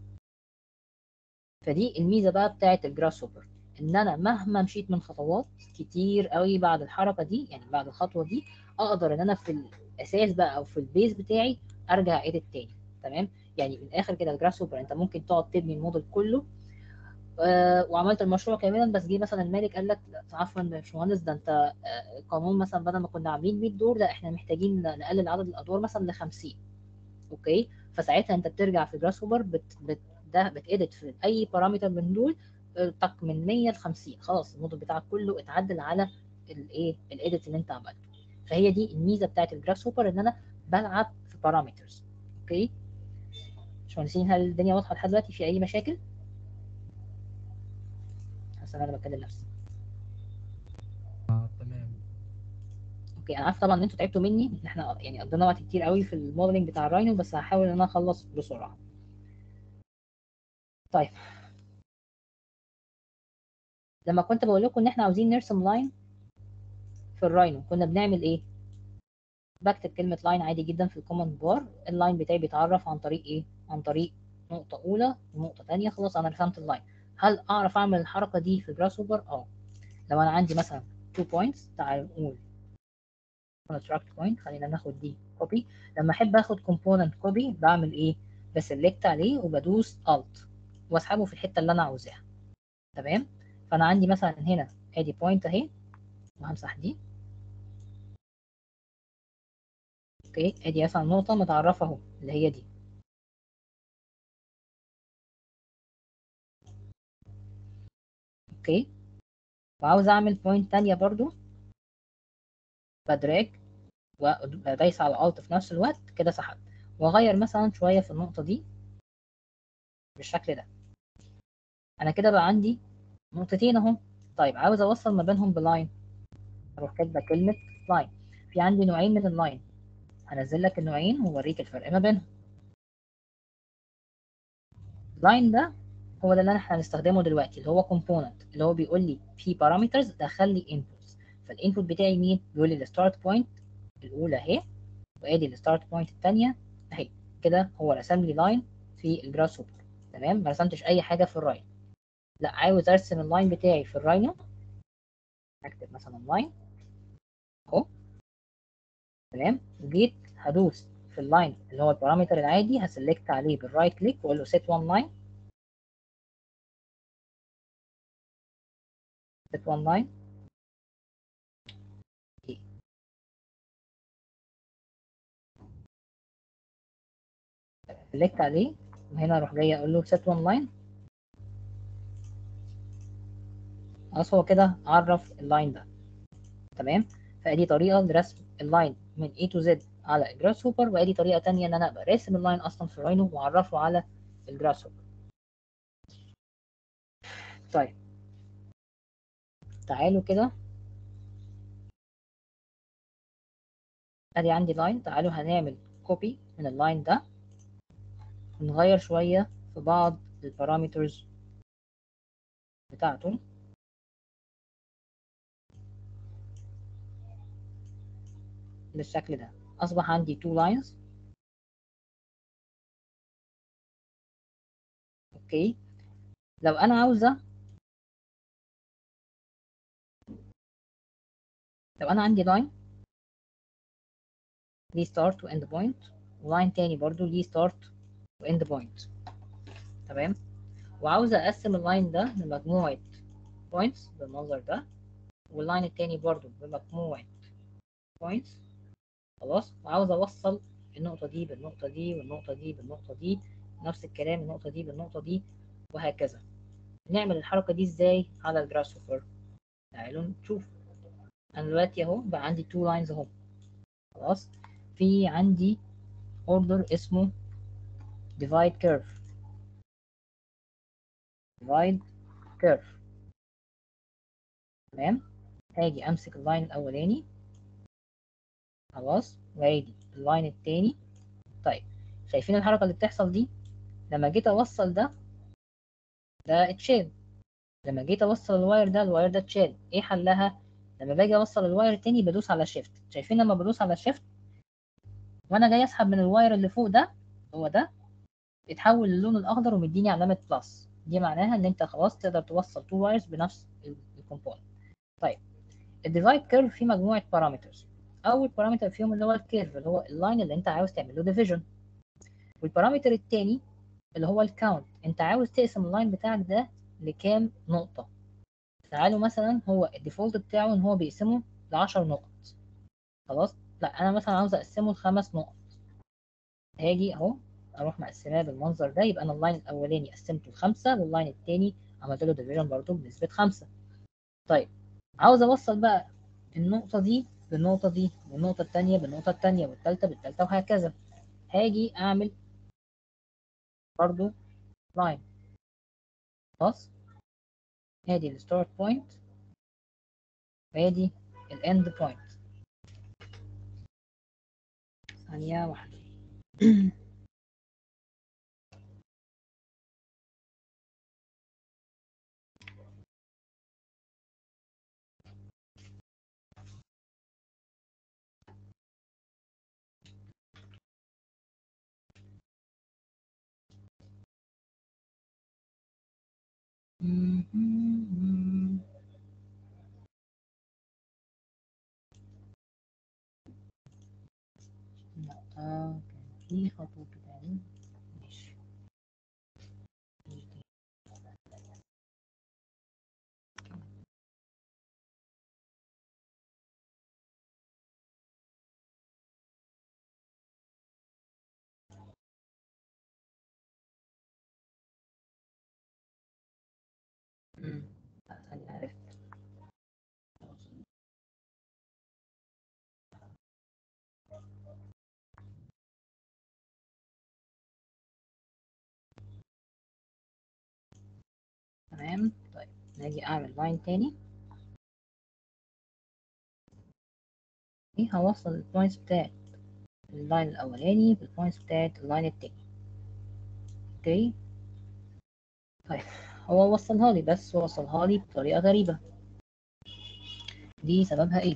فدي الميزه بقى بتاعت الجراس هوبر ان انا مهما مشيت من خطوات كتير قوي بعد الحركه دي يعني بعد الخطوه دي اقدر ان انا في الاساس بقى او في البيز بتاعي ارجع ايديت تاني تمام يعني من الاخر كده الجراس هوبر انت ممكن تقعد تبني الموديل كله آه وعملت المشروع كاملا بس جه مثلا المالك قال لك لا، عفوا يا باشمهندس ده انت آه القانون مثلا بدل ما كنا عاملين 100 دور لا احنا محتاجين نقلل عدد الادوار مثلا ل 50 اوكي فساعتها انت بترجع في جراس هوبر بت بت ده بتأدت في اي بارامتر من دول آه، طق من 100 ل 50 خلاص الموديل بتاعك كله اتعدل على الايه الاديت اللي انت عملته فهي دي الميزه بتاعت الجراف هوبر ان انا بلعب في بارامترز اوكي باشمهندسين هل الدنيا واضحه لحد دلوقتي في اي مشاكل حاسس ان انا بكلم نفسي آه تمام اوكي انا عارف طبعا ان انتوا تعبتوا مني ان احنا يعني قضينا وقت كتير قوي في الموديلنج بتاع الراينو بس هحاول ان انا اخلص بسرعه طيب لما كنت بقول لكم ان احنا عاوزين نرسم لاين في الراينو كنا بنعمل ايه بكتب كلمه لاين عادي جدا في الكوماند بار اللاين بتاعي بيتعرف عن طريق ايه عن طريق نقطه اولى ونقطه ثانيه خلاص انا رسمت اللاين هل اعرف اعمل الحركه دي في جراس هوبر اه لو انا عندي مثلا 2 بوينتس تعالوا نقول construct point خلينا ناخد دي copy لما احب اخد component copy بعمل ايه بسلكت عليه وبدوس alt واسحبه في الحته اللي انا عاوزاها تمام فانا عندي مثلا هنا ادي point اهي وهمسح دي اوكي ادي مثلا نقطه متعرفه اهو اللي هي دي اوكي وعاوز اعمل point تانية برضو بدراج ودايس على الالت في نفس الوقت كده سحبت واغير مثلا شويه في النقطه دي بالشكل ده انا كده بقى عندي نقطتين اهو طيب عاوز اوصل ما بينهم بلاين اروح كاتبه كلمه لاين في عندي نوعين من اللاين هنزل لك النوعين واوريك الفرق ما بينهم لاين ده هو ده اللي احنا هنستخدمه دلوقتي اللي هو كومبوننت اللي هو بيقول لي في بارامترز دخل لي انبوتس فالانبوت بتاعي مين بيقول لي الستارت بوينت الاولى اهي وادي الستارت بوينت الثانيه اهي كده هو رسم لي لاين في الجراس هوبر تمام ما رسمتش اي حاجه في الراين لا عاوز ارسم اللاين بتاعي في الراينو اكتب مثلا لاين اهو تمام وجيت هدوس في اللاين اللي هو البارامتر العادي هسلكت عليه بالرايت كليك واقول له set one line set one line سلكت عليه وهنا اروح جاي اقول له set one line خلاص هو كده عرف اللاين ده تمام فادي طريقه لرسم اللاين من A to Z على الجراس هوبر وادي طريقه تانية ان انا ابقى راسم اللاين اصلا في راينو واعرفه على الجراس هوبر طيب تعالوا كده ادي عندي لاين تعالوا هنعمل كوبي من اللاين ده ونغير شويه في بعض البارامترز بتاعته بالشكل ده أصبح عندي two lines أوكي لو أنا عاوزة لو أنا عندي line ليه start و end point ولاين تاني برضو ليه start و end point تمام وعاوزة أقسم اللاين ده لمجموعة points بالمنظر ده واللاين التاني برضو بمجموعة points خلاص وعاوز اوصل النقطه دي بالنقطه دي والنقطه دي بالنقطه دي نفس الكلام النقطه دي بالنقطه دي وهكذا نعمل الحركه دي ازاي على الجراس هوبر تعالوا نشوف انا دلوقتي اهو بقى عندي تو لاينز اهو خلاص في عندي اوردر اسمه divide curve divide curve تمام هاجي امسك اللاين الاولاني خلاص وادي اللاين التاني طيب شايفين الحركة اللي بتحصل دي لما جيت اوصل ده ده اتشال لما جيت اوصل الواير ده الواير ده اتشال ايه حلها لما باجي اوصل الواير التاني بدوس على شيفت شايفين لما بدوس على شيفت وانا جاي اسحب من الواير اللي فوق ده هو ده اتحول للون الاخضر ومديني علامة بلس دي معناها ان انت خلاص تقدر توصل تو وايرز بنفس الكومبوننت طيب الديفايد كيرف فيه مجموعة بارامترز اول بارامتر فيهم اللي هو الكيرف اللي هو اللاين اللي انت عاوز تعمل له ديفيجن والبارامتر التاني اللي هو الكاونت انت عاوز تقسم اللاين بتاعك ده لكام نقطة تعالوا مثلا هو الديفولت بتاعه ان هو بيقسمه ل 10 نقط خلاص لا انا مثلا عاوز اقسمه لخمس نقط هاجي اهو اروح مقسماه بالمنظر ده يبقى انا اللاين الاولاني قسمته لخمسة واللاين التاني عملت له ديفيجن برضه بنسبة خمسة طيب عاوز اوصل بقى النقطة دي بالنقطة دي والنقطة التانية بالنقطة التانية والتالتة بالتالتة وهكذا هاجي اعمل برضه لاين خلاص ادي الستارت بوينت وادي الاند بوينت ثانية واحدة لا آه، كان في خطوة تاني ماشي مم. لا، ثانية عرفت تمام طيب ناجي اعمل لاين تاني ايه هوصل البوينتس بتاعت اللاين الاولاني بالبوينتس بتاعت اللاين التاني اوكي طيب هو وصلها لي بس وصلها لي بطريقة غريبة دي سببها ايه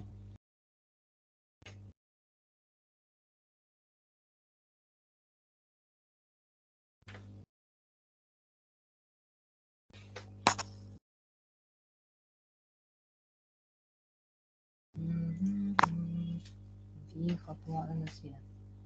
في خطوة أنا ناسيها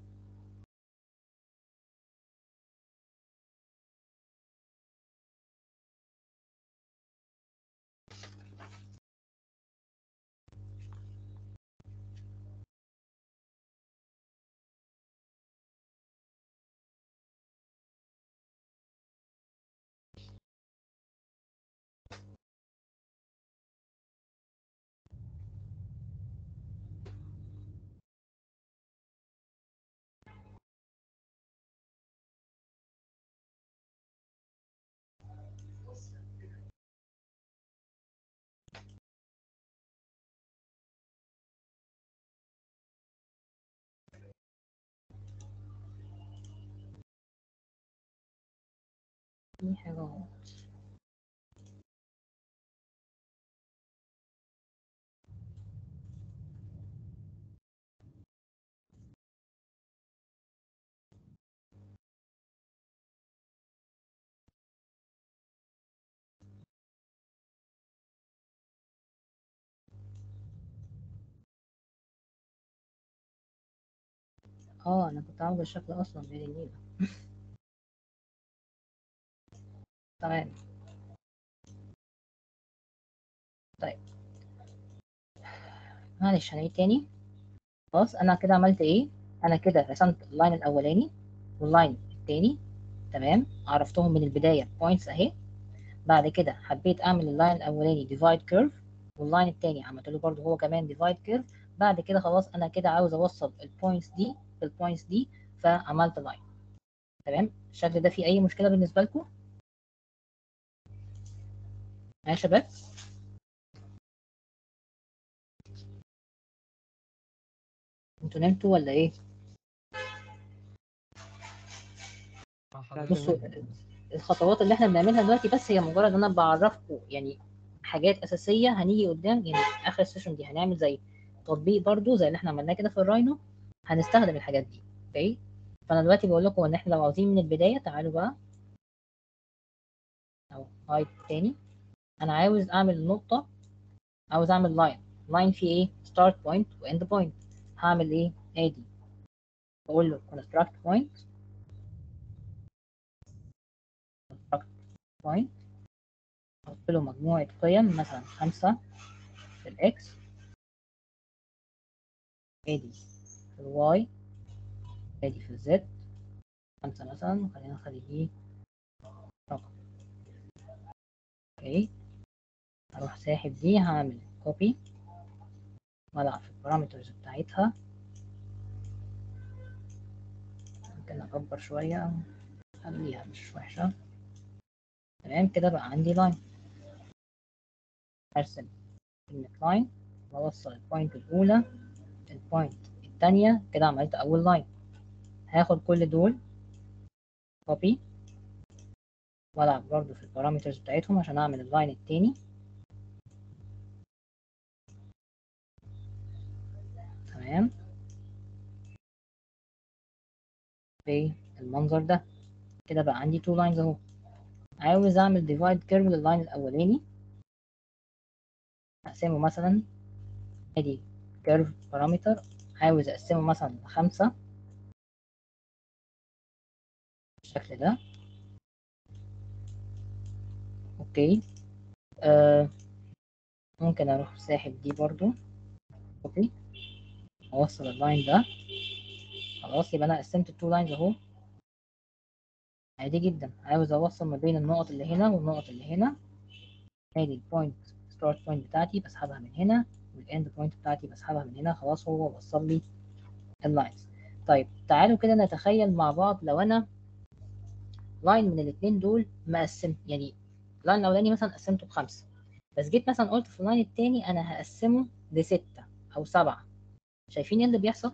في حاجة غلط اه انا كنت عامل الشكل اصلا بين النيلة تمام طيب معلش هنعيد تاني خلاص انا كده عملت ايه انا كده رسمت اللاين الاولاني واللاين التاني تمام عرفتهم من البداية بوينتس اهي بعد كده حبيت اعمل اللاين الاولاني ديفايد كيرف واللاين التاني عملت له برضه هو كمان ديفايد كيرف بعد كده خلاص انا كده عاوز اوصل البوينتس دي بالبوينتس دي فعملت لاين تمام الشكل ده فيه اي مشكلة بالنسبة لكم يا شباب انتوا نمتوا ولا ايه مع حضرتك بصوا تمام. الخطوات اللي احنا بنعملها دلوقتي بس هي مجرد ان انا بعرفكم يعني حاجات اساسيه هنيجي قدام يعني اخر السيشن دي هنعمل زي تطبيق برضو زي اللي احنا عملناه كده في الراينو هنستخدم الحاجات دي اوكي فانا دلوقتي بقول لكم ان احنا لو عاوزين من البدايه تعالوا بقى او هايد تاني انا عاوز اعمل نقطه عاوز اعمل لاين لاين فيه ايه ستارت بوينت واند بوينت هعمل ايه ادي بقول له construct point construct point احط له مجموعة قيم مثلا خمسة في الاكس ادي في الواي ادي في الزد خمسة مثلا خلينا نخلي دي رقم اوكي هروح ساحب دي هعمل كوبي والعب في البارامترز بتاعتها ممكن اكبر شوية خليها مش وحشة تمام كده بقى عندي لاين ارسم كلمة لاين واوصل البوينت الاولى البوينت التانية كده عملت اول لاين هاخد كل دول كوبي والعب برضو في البارامترز بتاعتهم عشان اعمل اللاين التاني تمام بالمنظر ده كده بقى عندي تو لاينز اهو عاوز اعمل ديفايد كيرف لللاين الاولاني اقسمه مثلا ادي كيرف بارامتر عاوز اقسمه مثلا لخمسة بالشكل ده اوكي آه ممكن اروح ساحب دي برضو اوكي اوصل اللاين ده خلاص يبقى انا قسمت التو لاينز اهو عادي جدا عاوز اوصل ما بين النقط اللي هنا والنقط اللي هنا ادي البوينت ستارت بوينت بتاعتي بسحبها من هنا والاند بوينت بتاعتي بسحبها من هنا خلاص هو وصل لي اللاينز طيب تعالوا كده نتخيل مع بعض لو انا لاين من الاثنين دول مقسم يعني اللاين الاولاني مثلا قسمته بخمسه بس جيت مثلا قلت في اللاين التاني انا هقسمه لستة او سبعة شايفين ايه اللي بيحصل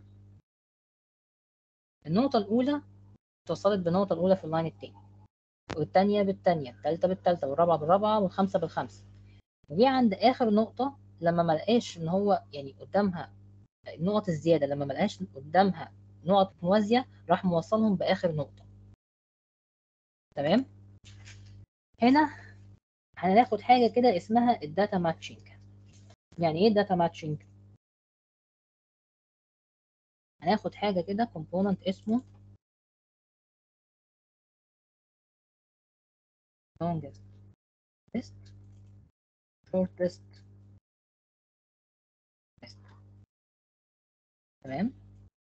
النقطة الأولى اتصلت بالنقطة الأولى في اللاين التاني والتانية بالتانية التالتة بالتالتة والرابعة بالرابعة والخامسة بالخامسة وجي عند آخر نقطة لما ملقاش إن هو يعني قدامها النقط الزيادة لما ملقاش قدامها نقط موازية راح موصلهم بآخر نقطة تمام هنا هناخد حاجة كده اسمها الداتا ماتشنج يعني ايه الداتا ماتشنج هناخد حاجة كده كومبوننت اسمه longest list shortest list تمام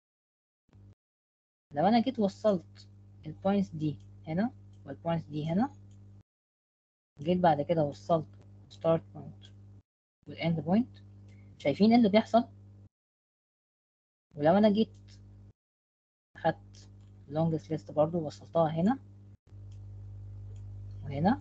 لو انا جيت وصلت البوينتس دي هنا والبوينتس دي هنا جيت بعد كده وصلت start point والاند بوينت شايفين ايه اللي بيحصل ولو انا جيت خدت longest list برضو وصلتها هنا وهنا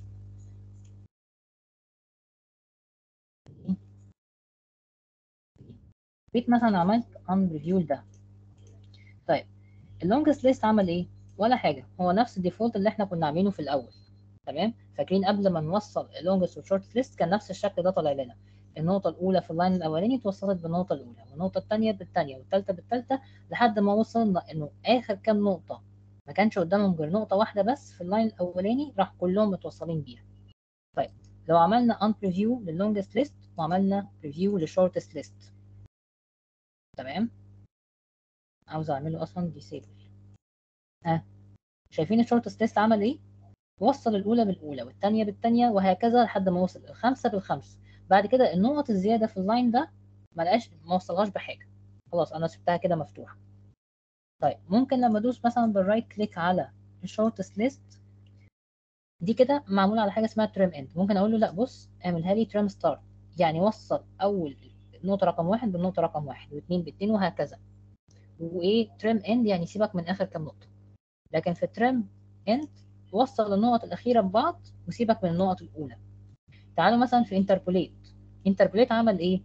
جيت مثلا عملت unreview ده طيب اللونجست ليست عمل ايه ولا حاجه هو نفس الديفولت اللي احنا كنا عاملينه في الاول تمام فاكرين قبل ما نوصل اللونجست والشورت ليست كان نفس الشكل ده طالع لنا النقطة الأولى في اللاين الأولاني اتوصلت بالنقطة الأولى والنقطة الثانية بالثانية والثالثة بالثالثة لحد ما وصلنا إنه آخر كام نقطة ما كانش قدامهم غير نقطة واحدة بس في اللاين الأولاني راح كلهم متوصلين بيها. طيب لو عملنا ان بريفيو لللونجست ليست وعملنا بريفيو للشورتست ليست تمام عاوز اعمله اصلا ديسيبل ها شايفين الشورتست ليست عمل ايه وصل الاولى بالاولى والثانيه بالثانيه وهكذا لحد ما وصل الخمسه بالخمسه بعد كده النقط الزياده في اللاين ده ما لقاش ما وصلهاش بحاجه خلاص انا سبتها كده مفتوحه طيب ممكن لما ادوس مثلا بالرايت كليك على الشورتست ليست دي كده معموله على حاجه اسمها تريم اند ممكن اقول له لا بص اعملها لي تريم ستارت يعني وصل اول نقطه رقم واحد بالنقطه رقم واحد واثنين باثنين وهكذا وايه تريم اند يعني سيبك من اخر كام نقطه لكن في التريم اند وصل النقط الاخيره ببعض وسيبك من النقط الاولى تعالوا مثلا في انتربوليت انتربوليت عمل ايه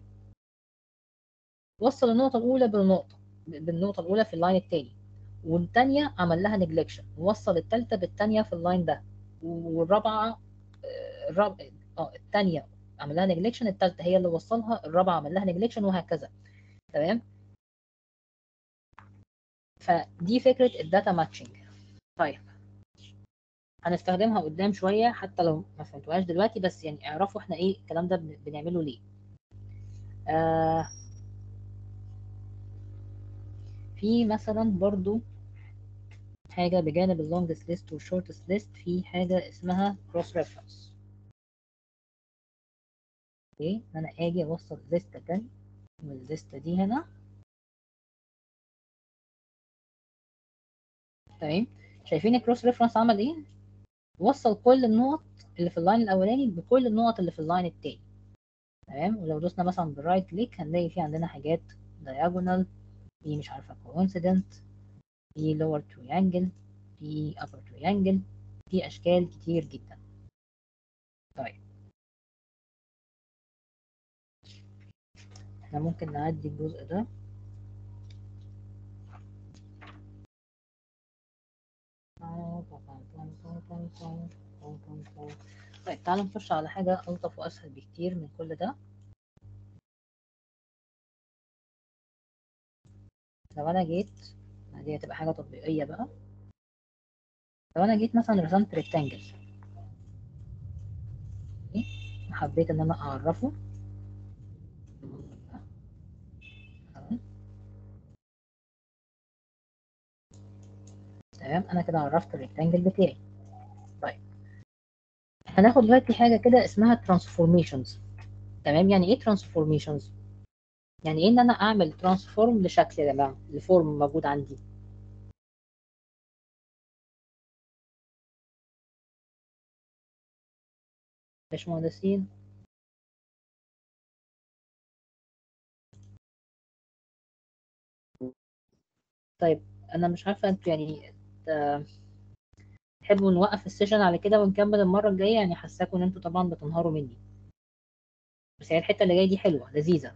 وصل النقطه الاولى بالنقطه بالنقطه الاولى في اللاين الثاني والثانيه عمل لها نجلكشن ووصل الثالثه بالثانيه في اللاين ده والرابعه الرابعه اه الثانيه عمل لها نجلكشن الثالثه هي اللي وصلها الرابعه عمل لها نجلكشن وهكذا تمام فدي فكره الداتا ماتشنج طيب هنستخدمها قدام شويه حتى لو ما فهمتوهاش دلوقتي بس يعني اعرفوا احنا ايه الكلام ده بنعمله ليه آه في مثلا برضو حاجه بجانب اللونجست ليست والشورتست ليست في حاجه اسمها كروس ريفرنس اوكي انا اجي اوصل ليسته تاني والليسته دي هنا تمام شايفين الكروس ريفرنس عمل ايه وصل كل النقط اللي في اللاين الاولاني بكل النقط اللي في اللاين التاني تمام ولو دوسنا مثلا بالرايت كليك هنلاقي في عندنا حاجات diagonal في مش عارفه coincident في lower triangle في upper triangle في اشكال كتير جدا طيب احنا ممكن نعدي الجزء ده طيب تعالوا نخش على حاجة ألطف وأسهل بكتير من كل ده لو أنا جيت دي هتبقى حاجة تطبيقية بقى لو أنا جيت مثلا رسمت ريكتانجل وحبيت إن أنا أعرفه تمام أنا كده عرفت الريكتانجل بتاعي طيب هناخد دلوقتي حاجة كده اسمها transformations تمام يعني ايه transformations يعني ايه ان انا اعمل ترانسفورم لشكل يا جماعة لفورم موجود عندي باشمهندسين طيب انا مش عارفة انتوا يعني آه، تحبوا نوقف السيشن على كده ونكمل المرة الجاية يعني حاساكم ان انتوا طبعا بتنهاروا مني بس هي الحتة اللي جاية دي حلوة لذيذة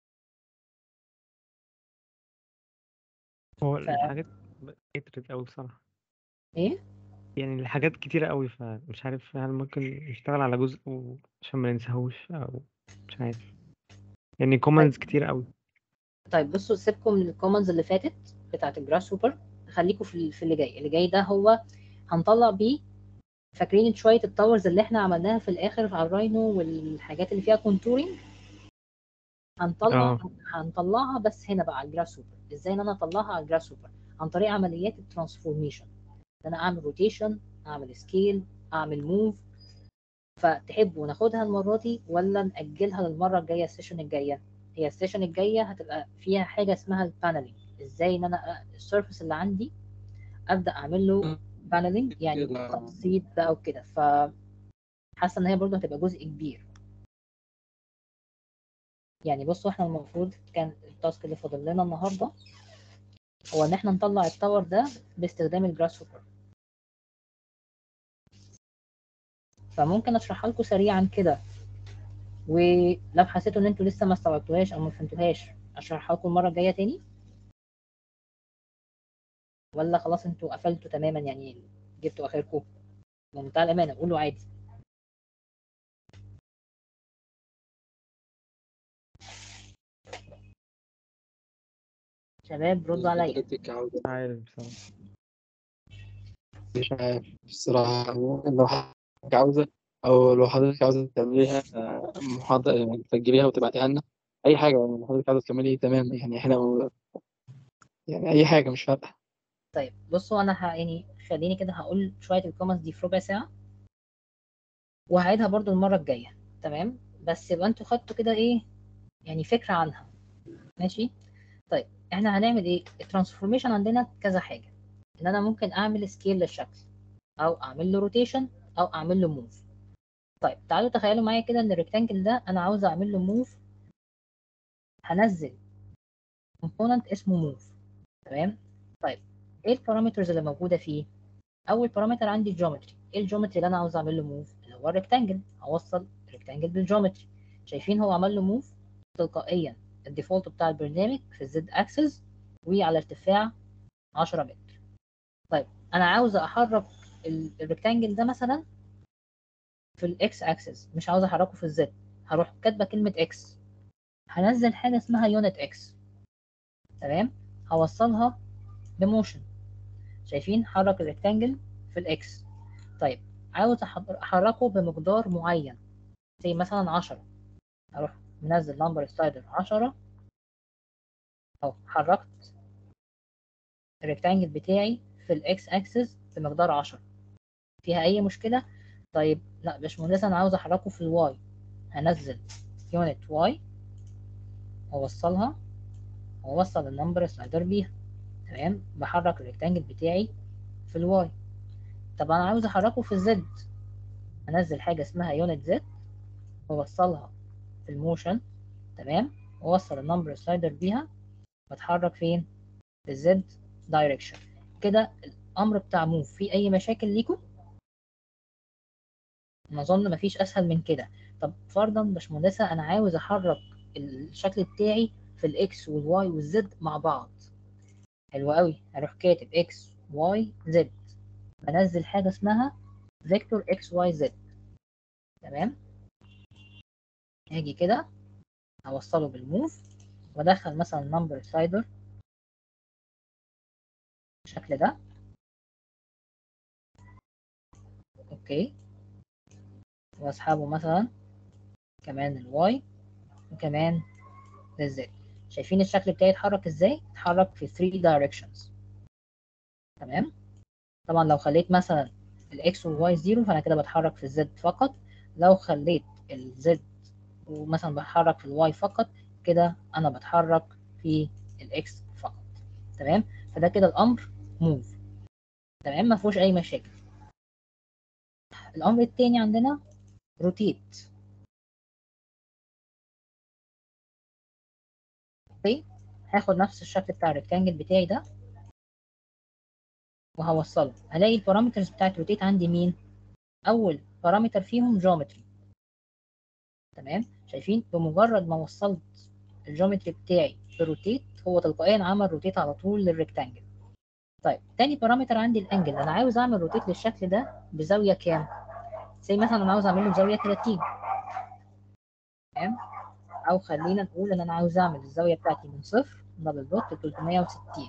هو ف- الحاجات كترت أوي بصراحة ايه يعني الحاجات كتيرة أوي فمش عارف هل ممكن نشتغل على جزء و- عشان ما ننساهوش أو مش عارف يعني كومنتس كتير أوي طيب بصوا سيبكم من الكومنز اللي فاتت بتاعت الجراس سوبر خليكم في في اللي جاي اللي جاي ده هو هنطلع بيه فاكرين شويه التاورز اللي احنا عملناها في الاخر على الراينو والحاجات اللي فيها كونتورنج هنطلع اه هنطلعها بس هنا بقى على الجراس سوبر ازاي ان انا اطلعها على الجراس سوبر عن طريق عمليات الترانسفورميشن ان انا اعمل روتيشن اعمل سكيل اعمل موف فتحبوا ناخدها المره دي ولا ناجلها للمره الجايه السيشن الجايه هي السيشن الجايه هتبقى فيها حاجه اسمها البانلينج ازاي ان انا السيرفيس اللي عندي ابدا اعمل له بانلينج يعني كده. تقسيط بقى وكده ف حاسه ان هي برضه هتبقى جزء كبير يعني بصوا احنا المفروض كان التاسك اللي فاضل لنا النهارده هو ان احنا نطلع التاور ده باستخدام الجراس هوبر فممكن اشرحها لكم سريعا كده ولو حسيتوا ان انتوا لسه ما استوعبتوهاش او ما فهمتوهاش اشرحها لكم المره الجايه تاني ولا خلاص انتوا قفلتوا تماما يعني جبتوا اخركم بمنتهى الامانه قولوا عادي شباب ردوا عليا حضرتك عاوزة مش عارف بصراحة مش عارف الصراحة لو حضرتك عاوزة أو لو حضرتك عاوزة تعمليها آه، محاضرة يعني تسجليها وتبعتيها لنا أي حاجة يعني لو حضرتك عاوزة تكملي تمام يعني إحنا يعني أي حاجة مش فارقة طيب بصوا انا ه... يعني خليني كده هقول شويه الكومنتس دي في ربع ساعه وهعيدها برضو المره الجايه تمام بس يبقى انتوا خدتوا كده ايه يعني فكره عنها ماشي طيب احنا هنعمل ايه الترانسفورميشن عندنا كذا حاجه ان انا ممكن اعمل سكيل للشكل او اعمل له روتيشن او اعمل له موف طيب تعالوا تخيلوا معايا كده ان الريكتانجل ده انا عاوز اعمل له موف هنزل كومبوننت اسمه موف تمام طيب ايه البارامترز اللي موجوده فيه اول بارامتر عندي الجيومتري ايه الجيومتري اللي انا عاوز اعمل له موف اللي هو الريكتانجل اوصل الريكتانجل بالجيومتري شايفين هو عمل له موف تلقائيا الديفولت بتاع البرنامج في الزد اكسس وعلى ارتفاع 10 متر طيب انا عاوز احرك الريكتانجل ده مثلا في الاكس اكسس مش عاوز احركه في الزد هروح كاتبه كلمه اكس هنزل حاجه اسمها يونت اكس تمام هوصلها بموشن شايفين حرك الريكتانجل في الاكس طيب عاوز أح- احركه بمقدار معين زي مثلا 10 اروح منزل نمبر سلايدر 10 اهو حركت الريكتانجل بتاعي في الاكس اكسس بمقدار 10 فيها اي مشكله طيب لا باشمهندس انا عاوز احركه في الواي هنزل يونت واي واوصلها واوصل النمبر سلايدر بيها تمام بحرك الريكتانجل بتاعي في الواي طب انا عاوز احركه في الزد انزل حاجه اسمها يونت زد واوصلها في الموشن تمام واوصل النمبر سلايدر بيها واتحرك فين في الزد دايركشن كده الامر بتاع موف فيه اي مشاكل ليكم ما اظن مفيش اسهل من كده طب فرضا باشمهندسه انا عاوز احرك الشكل بتاعي في الاكس والواي والزد مع بعض حلو قوي هروح كاتب اكس واي زد بنزل حاجه اسمها فيكتور اكس واي زد تمام هاجي كده اوصله بالموف وادخل مثلا نمبر سلايدر بالشكل ده اوكي واسحبه مثلا كمان الواي وكمان الزد شايفين الشكل بتاعي اتحرك ازاي اتحرك في 3 directions تمام طبعا لو خليت مثلا الاكس والواي زيرو فانا كده بتحرك في الزد فقط لو خليت الزد ومثلا بتحرك في الواي فقط كده انا بتحرك في الاكس فقط تمام فده كده الامر موف تمام ما فيهوش اي مشاكل الامر التاني عندنا روتيت اوكي هاخد نفس الشكل بتاع الريكتانجل بتاعي ده وهوصله هلاقي البارامترز بتاعت روتيت عندي مين اول بارامتر فيهم جيومتري تمام شايفين بمجرد ما وصلت الجيومتري بتاعي بروتيت هو تلقائيا عمل روتيت على طول للريكتانجل طيب تاني بارامتر عندي الانجل انا عاوز اعمل روتيت للشكل ده بزاويه كام زي مثلا انا عاوز اعمله بزاويه 30 تمام او خلينا نقول ان انا عاوز اعمل الزاويه بتاعتي من صفر دبل دوت ل 360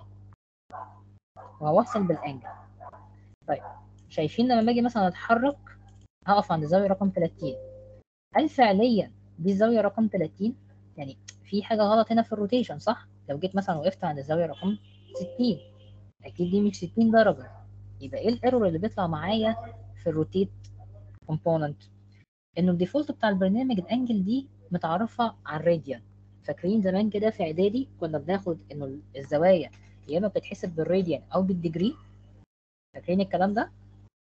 وهوصل بالانجل طيب شايفين لما باجي مثلا اتحرك هقف عند الزاويه رقم 30 هل فعليا دي الزاويه رقم 30 يعني في حاجه غلط هنا في الروتيشن صح لو جيت مثلا وقفت عند الزاويه رقم 60 اكيد دي مش 60 درجه يبقى ايه الايرور اللي بيطلع معايا في الروتيت كومبوننت انه الديفولت بتاع البرنامج الانجل دي متعرفه على الراديان فاكرين زمان كده في اعدادي كنا بناخد انه الزوايا يا اما بتتحسب بالراديان او بالديجري فاكرين الكلام ده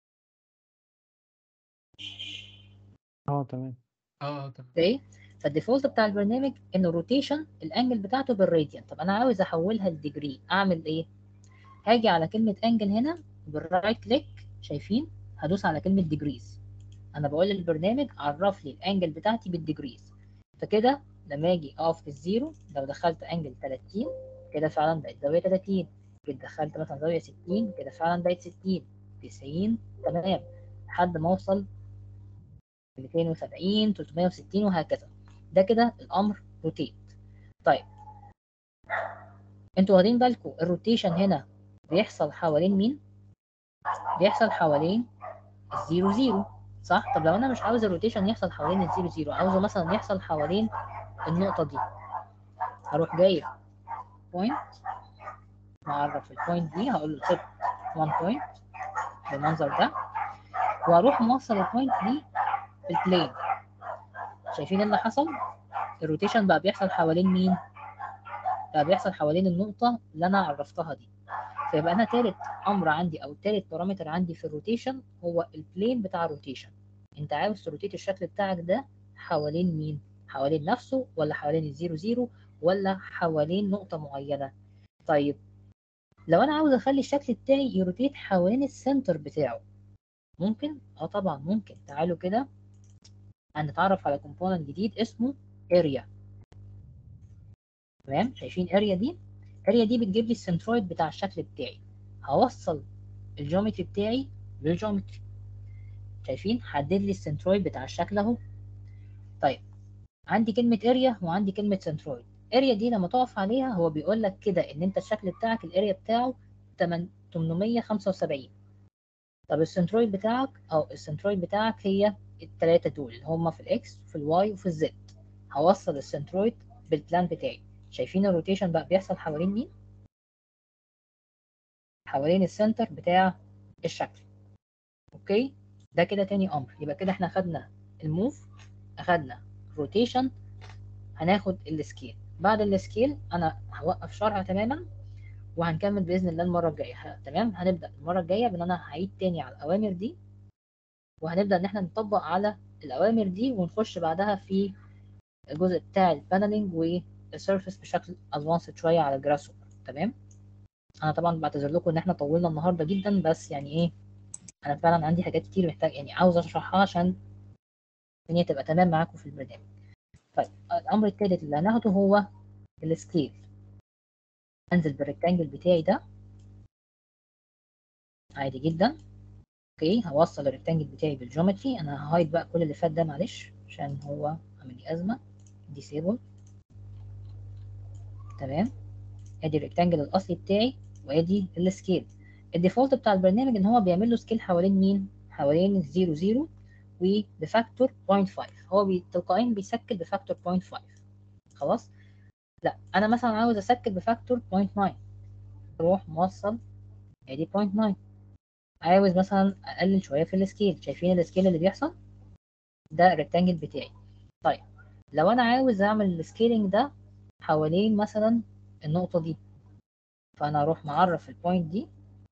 اه تمام اه تمام اوكي فالديفولت بتاع البرنامج انه الروتيشن الانجل بتاعته بالراديان طب انا عاوز احولها لديجري اعمل ايه هاجي على كلمه انجل هنا بالرايت كليك شايفين هدوس على كلمه ديجريز انا بقول للبرنامج عرف لي الانجل بتاعتي بالديجريز فكده لما اجي اقف في الزيرو لو دخلت انجل 30 كده فعلا بقت زاويه 30 جيت دخلت مثلا زاويه 60 كده فعلا بقت 60 90 تمام لحد ما اوصل 270 360 وهكذا ده كده الامر روتيت طيب انتوا واخدين بالكم الروتيشن هنا بيحصل حوالين مين بيحصل حوالين الزيرو زيرو صح طب لو انا مش عاوز الروتيشن يحصل حوالين الزيرو زيرو عاوزه مثلا يحصل حوالين النقطه دي هروح جايب بوينت معرف البوينت دي هقول له سيت 1 بوينت بالمنظر ده واروح موصل البوينت دي في البلين شايفين اللي حصل الروتيشن بقى بيحصل حوالين مين بقى بيحصل حوالين النقطة اللي أنا عرفتها دي فيبقى أنا تالت أمر عندي أو تالت بارامتر عندي في الروتيشن هو البلين بتاع الروتيشن أنت عاوز تروتيت الشكل بتاعك ده حوالين مين حوالين نفسه ولا حوالين الزيرو زيرو ولا حوالين نقطة معينة طيب لو أنا عاوز أخلي الشكل بتاعي يروتيت حوالين السنتر بتاعه ممكن اه طبعا ممكن تعالوا كده هنتعرف على كومبوننت جديد اسمه اريا تمام شايفين اريا دي اريا دي بتجيب لي السنترويد بتاع الشكل بتاعي هوصل الجيومتري بتاعي بالجيومتري شايفين حدد لي السنترويد بتاع الشكل اهو طيب عندي كلمة اريا وعندي كلمة سنترويد اريا دي لما تقف عليها هو بيقول لك كده ان انت الشكل بتاعك الاريا بتاعه 875 طب السنترويد بتاعك او السنترويد بتاعك هي التلاتة دول اللي هما في الاكس في الواي وفي الزد هوصل السنترويد بالبلان بتاعي شايفين الروتيشن بقى بيحصل حوالين مين حوالين السنتر بتاع الشكل اوكي ده كده تاني امر يبقى كده احنا خدنا الموف اخدنا روتيشن هناخد السكيل بعد السكيل انا هوقف شرح تماما وهنكمل باذن الله المره الجايه ه- تمام هنبدا المره الجايه بان انا هعيد تاني على الاوامر دي وهنبدا ان احنا نطبق على الاوامر دي ونخش بعدها في الجزء بتاع البانلينج والسيرفيس بشكل ادفانسد شويه على الجراس هوبر تمام انا طبعا بعتذر لكم ان احنا طولنا النهارده جدا بس يعني ايه انا فعلا عندي حاجات كتير محتاج يعني عاوز اشرحها عشان الدنيا تبقى تمام معاكم في البرنامج طيب الامر الثالث اللي هناخده هو السكيل انزل بالريكتانجل بتاعي ده عادي جدا اوكي هوصل الريكتانجل بتاعي بالجيومتري انا ههايد بقى كل اللي فات ده معلش عشان هو عامل لي ازمه ديسيبل تمام ادي الريكتانجل الاصلي بتاعي وادي السكيل الديفولت بتاع البرنامج ان هو بيعمل له سكيل حوالين مين حوالين الزيرو زيرو وبفاكتور 0.5 هو بي- تلقائيا بيسكل بفاكتور 0.5 خلاص لا انا مثلا عاوز اسكل بفاكتور 0.9 اروح موصل ادي 0.9 عاوز مثلا اقلل شويه في السكيل شايفين السكيل اللي بيحصل ده الريكتانجل بتاعي طيب لو انا عاوز اعمل السكيلينج ده حوالين مثلا النقطه دي فانا اروح معرف البوينت دي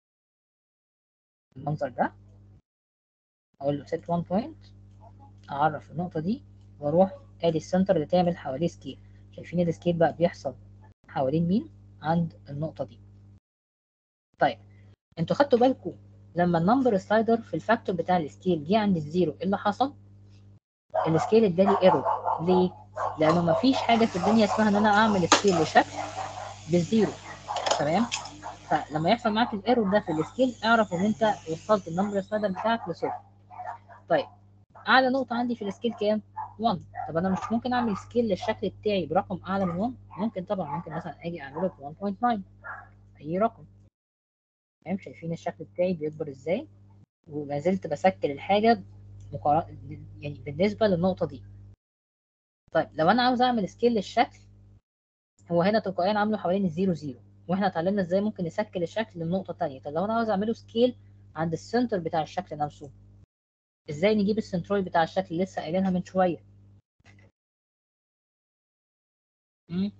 المنظر ده اقول له set one point اعرف النقطه دي واروح ادي السنتر اللي تعمل حواليه سكيل شايفين السكيل بقى بيحصل حوالين مين عند النقطه دي طيب انتوا خدتوا بالكم لما النمبر سلايدر في الفاكتور بتاع السكيل جه عند الزيرو ايه اللي حصل السكيل ادالي ايرور ليه لانه مفيش حاجه في الدنيا اسمها ان انا اعمل سكيل لشكل بالزيرو تمام فلما يحصل معاك الايرور ده في السكيل اعرف ان انت وصلت النمبر سلايدر بتاعك لصفر طيب اعلى نقطه عندي في السكيل كام 1 طب انا مش ممكن اعمل سكيل للشكل بتاعي برقم اعلى من 1 ممكن طبعا ممكن مثلا اجي اعمله ب 1.9 اي رقم تمام شايفين الشكل بتاعي بيكبر ازاي وما زلت بسكل الحاجه مقار... يعني بالنسبه للنقطه دي طيب لو انا عاوز اعمل سكيل للشكل هو هنا تلقائيا عامله حوالين الزيرو زيرو واحنا اتعلمنا ازاي ممكن نسكل الشكل للنقطه الثانيه طب لو انا عاوز اعمله سكيل عند السنتر بتاع الشكل نفسه ازاي نجيب السنترويد بتاع الشكل اللي لسه قايلينها من شويه مم.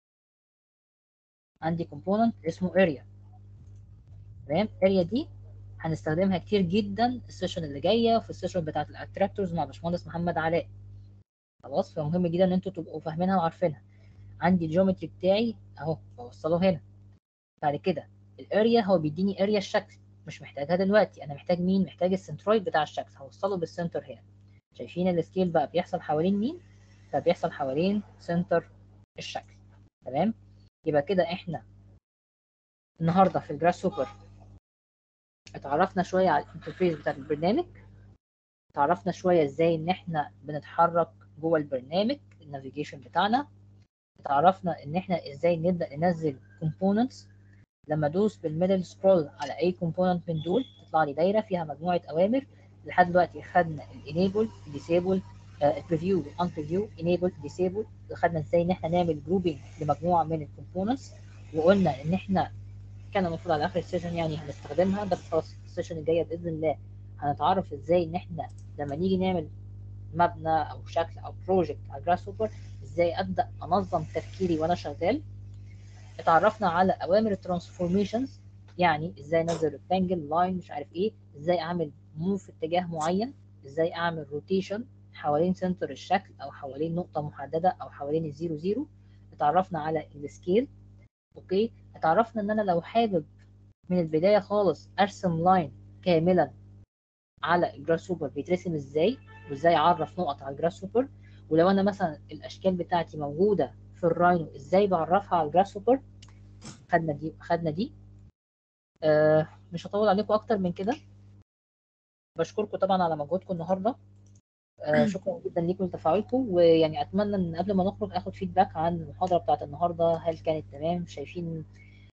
عندي كومبوننت اسمه اريا تمام اريا دي هنستخدمها كتير جدا السيشن اللي جايه وفي السيشن بتاعت الاتراكتورز مع باشمهندس محمد علاء خلاص فمهم جدا ان انتوا تبقوا فاهمينها وعارفينها عندي الجيومتري بتاعي اهو بوصله هنا بعد كده الاريا هو بيديني اريا الشكل مش محتاجها دلوقتي انا محتاج مين محتاج السنترويد بتاع الشكل هوصله بالسنتر هنا شايفين السكيل بقى بيحصل حوالين مين فبيحصل حوالين سنتر الشكل تمام يبقى كده احنا النهارده في الجراس سوبر اتعرفنا شويه على الانترفيس بتاع البرنامج اتعرفنا شويه ازاي ان احنا بنتحرك جوه البرنامج النافيجيشن بتاعنا اتعرفنا ان احنا ازاي نبدا ننزل كومبوننتس لما ادوس بالميدل سكرول على اي كومبوننت من دول تطلع لي دايره فيها مجموعه اوامر لحد دلوقتي خدنا الانيبل الديسيبل البريفيو والانبريفيو انيبل ديسيبل خدنا ازاي ان احنا نعمل جروبنج لمجموعه من الكومبوننتس وقلنا ان احنا كان المفروض على اخر السيشن يعني هنستخدمها بس خلاص السيشن الجايه باذن الله هنتعرف ازاي ان احنا لما نيجي نعمل مبنى او شكل او بروجكت على جراس هوبر ازاي ابدا انظم تفكيري وانا شغال اتعرفنا على اوامر الترانسفورميشنز يعني ازاي انزل ريكتانجل لاين مش عارف ايه ازاي اعمل موف في اتجاه معين ازاي اعمل روتيشن حوالين سنتر الشكل او حوالين نقطه محدده او حوالين الزيرو زيرو اتعرفنا على السكيل اوكي اتعرفنا ان انا لو حابب من البدايه خالص ارسم لاين كاملا على الجراس سوبر بيترسم ازاي وازاي اعرف نقط على الجراس سوبر ولو انا مثلا الاشكال بتاعتي موجوده في الراينو ازاي بعرفها على الجراس سوبر خدنا دي خدنا دي آه مش هطول عليكم اكتر من كده بشكركم طبعا على مجهودكم النهارده آه شكرا جدا ليكم لتفاعلكم ويعني اتمنى ان قبل ما نخرج اخد فيدباك عن المحاضره بتاعت النهارده هل كانت تمام شايفين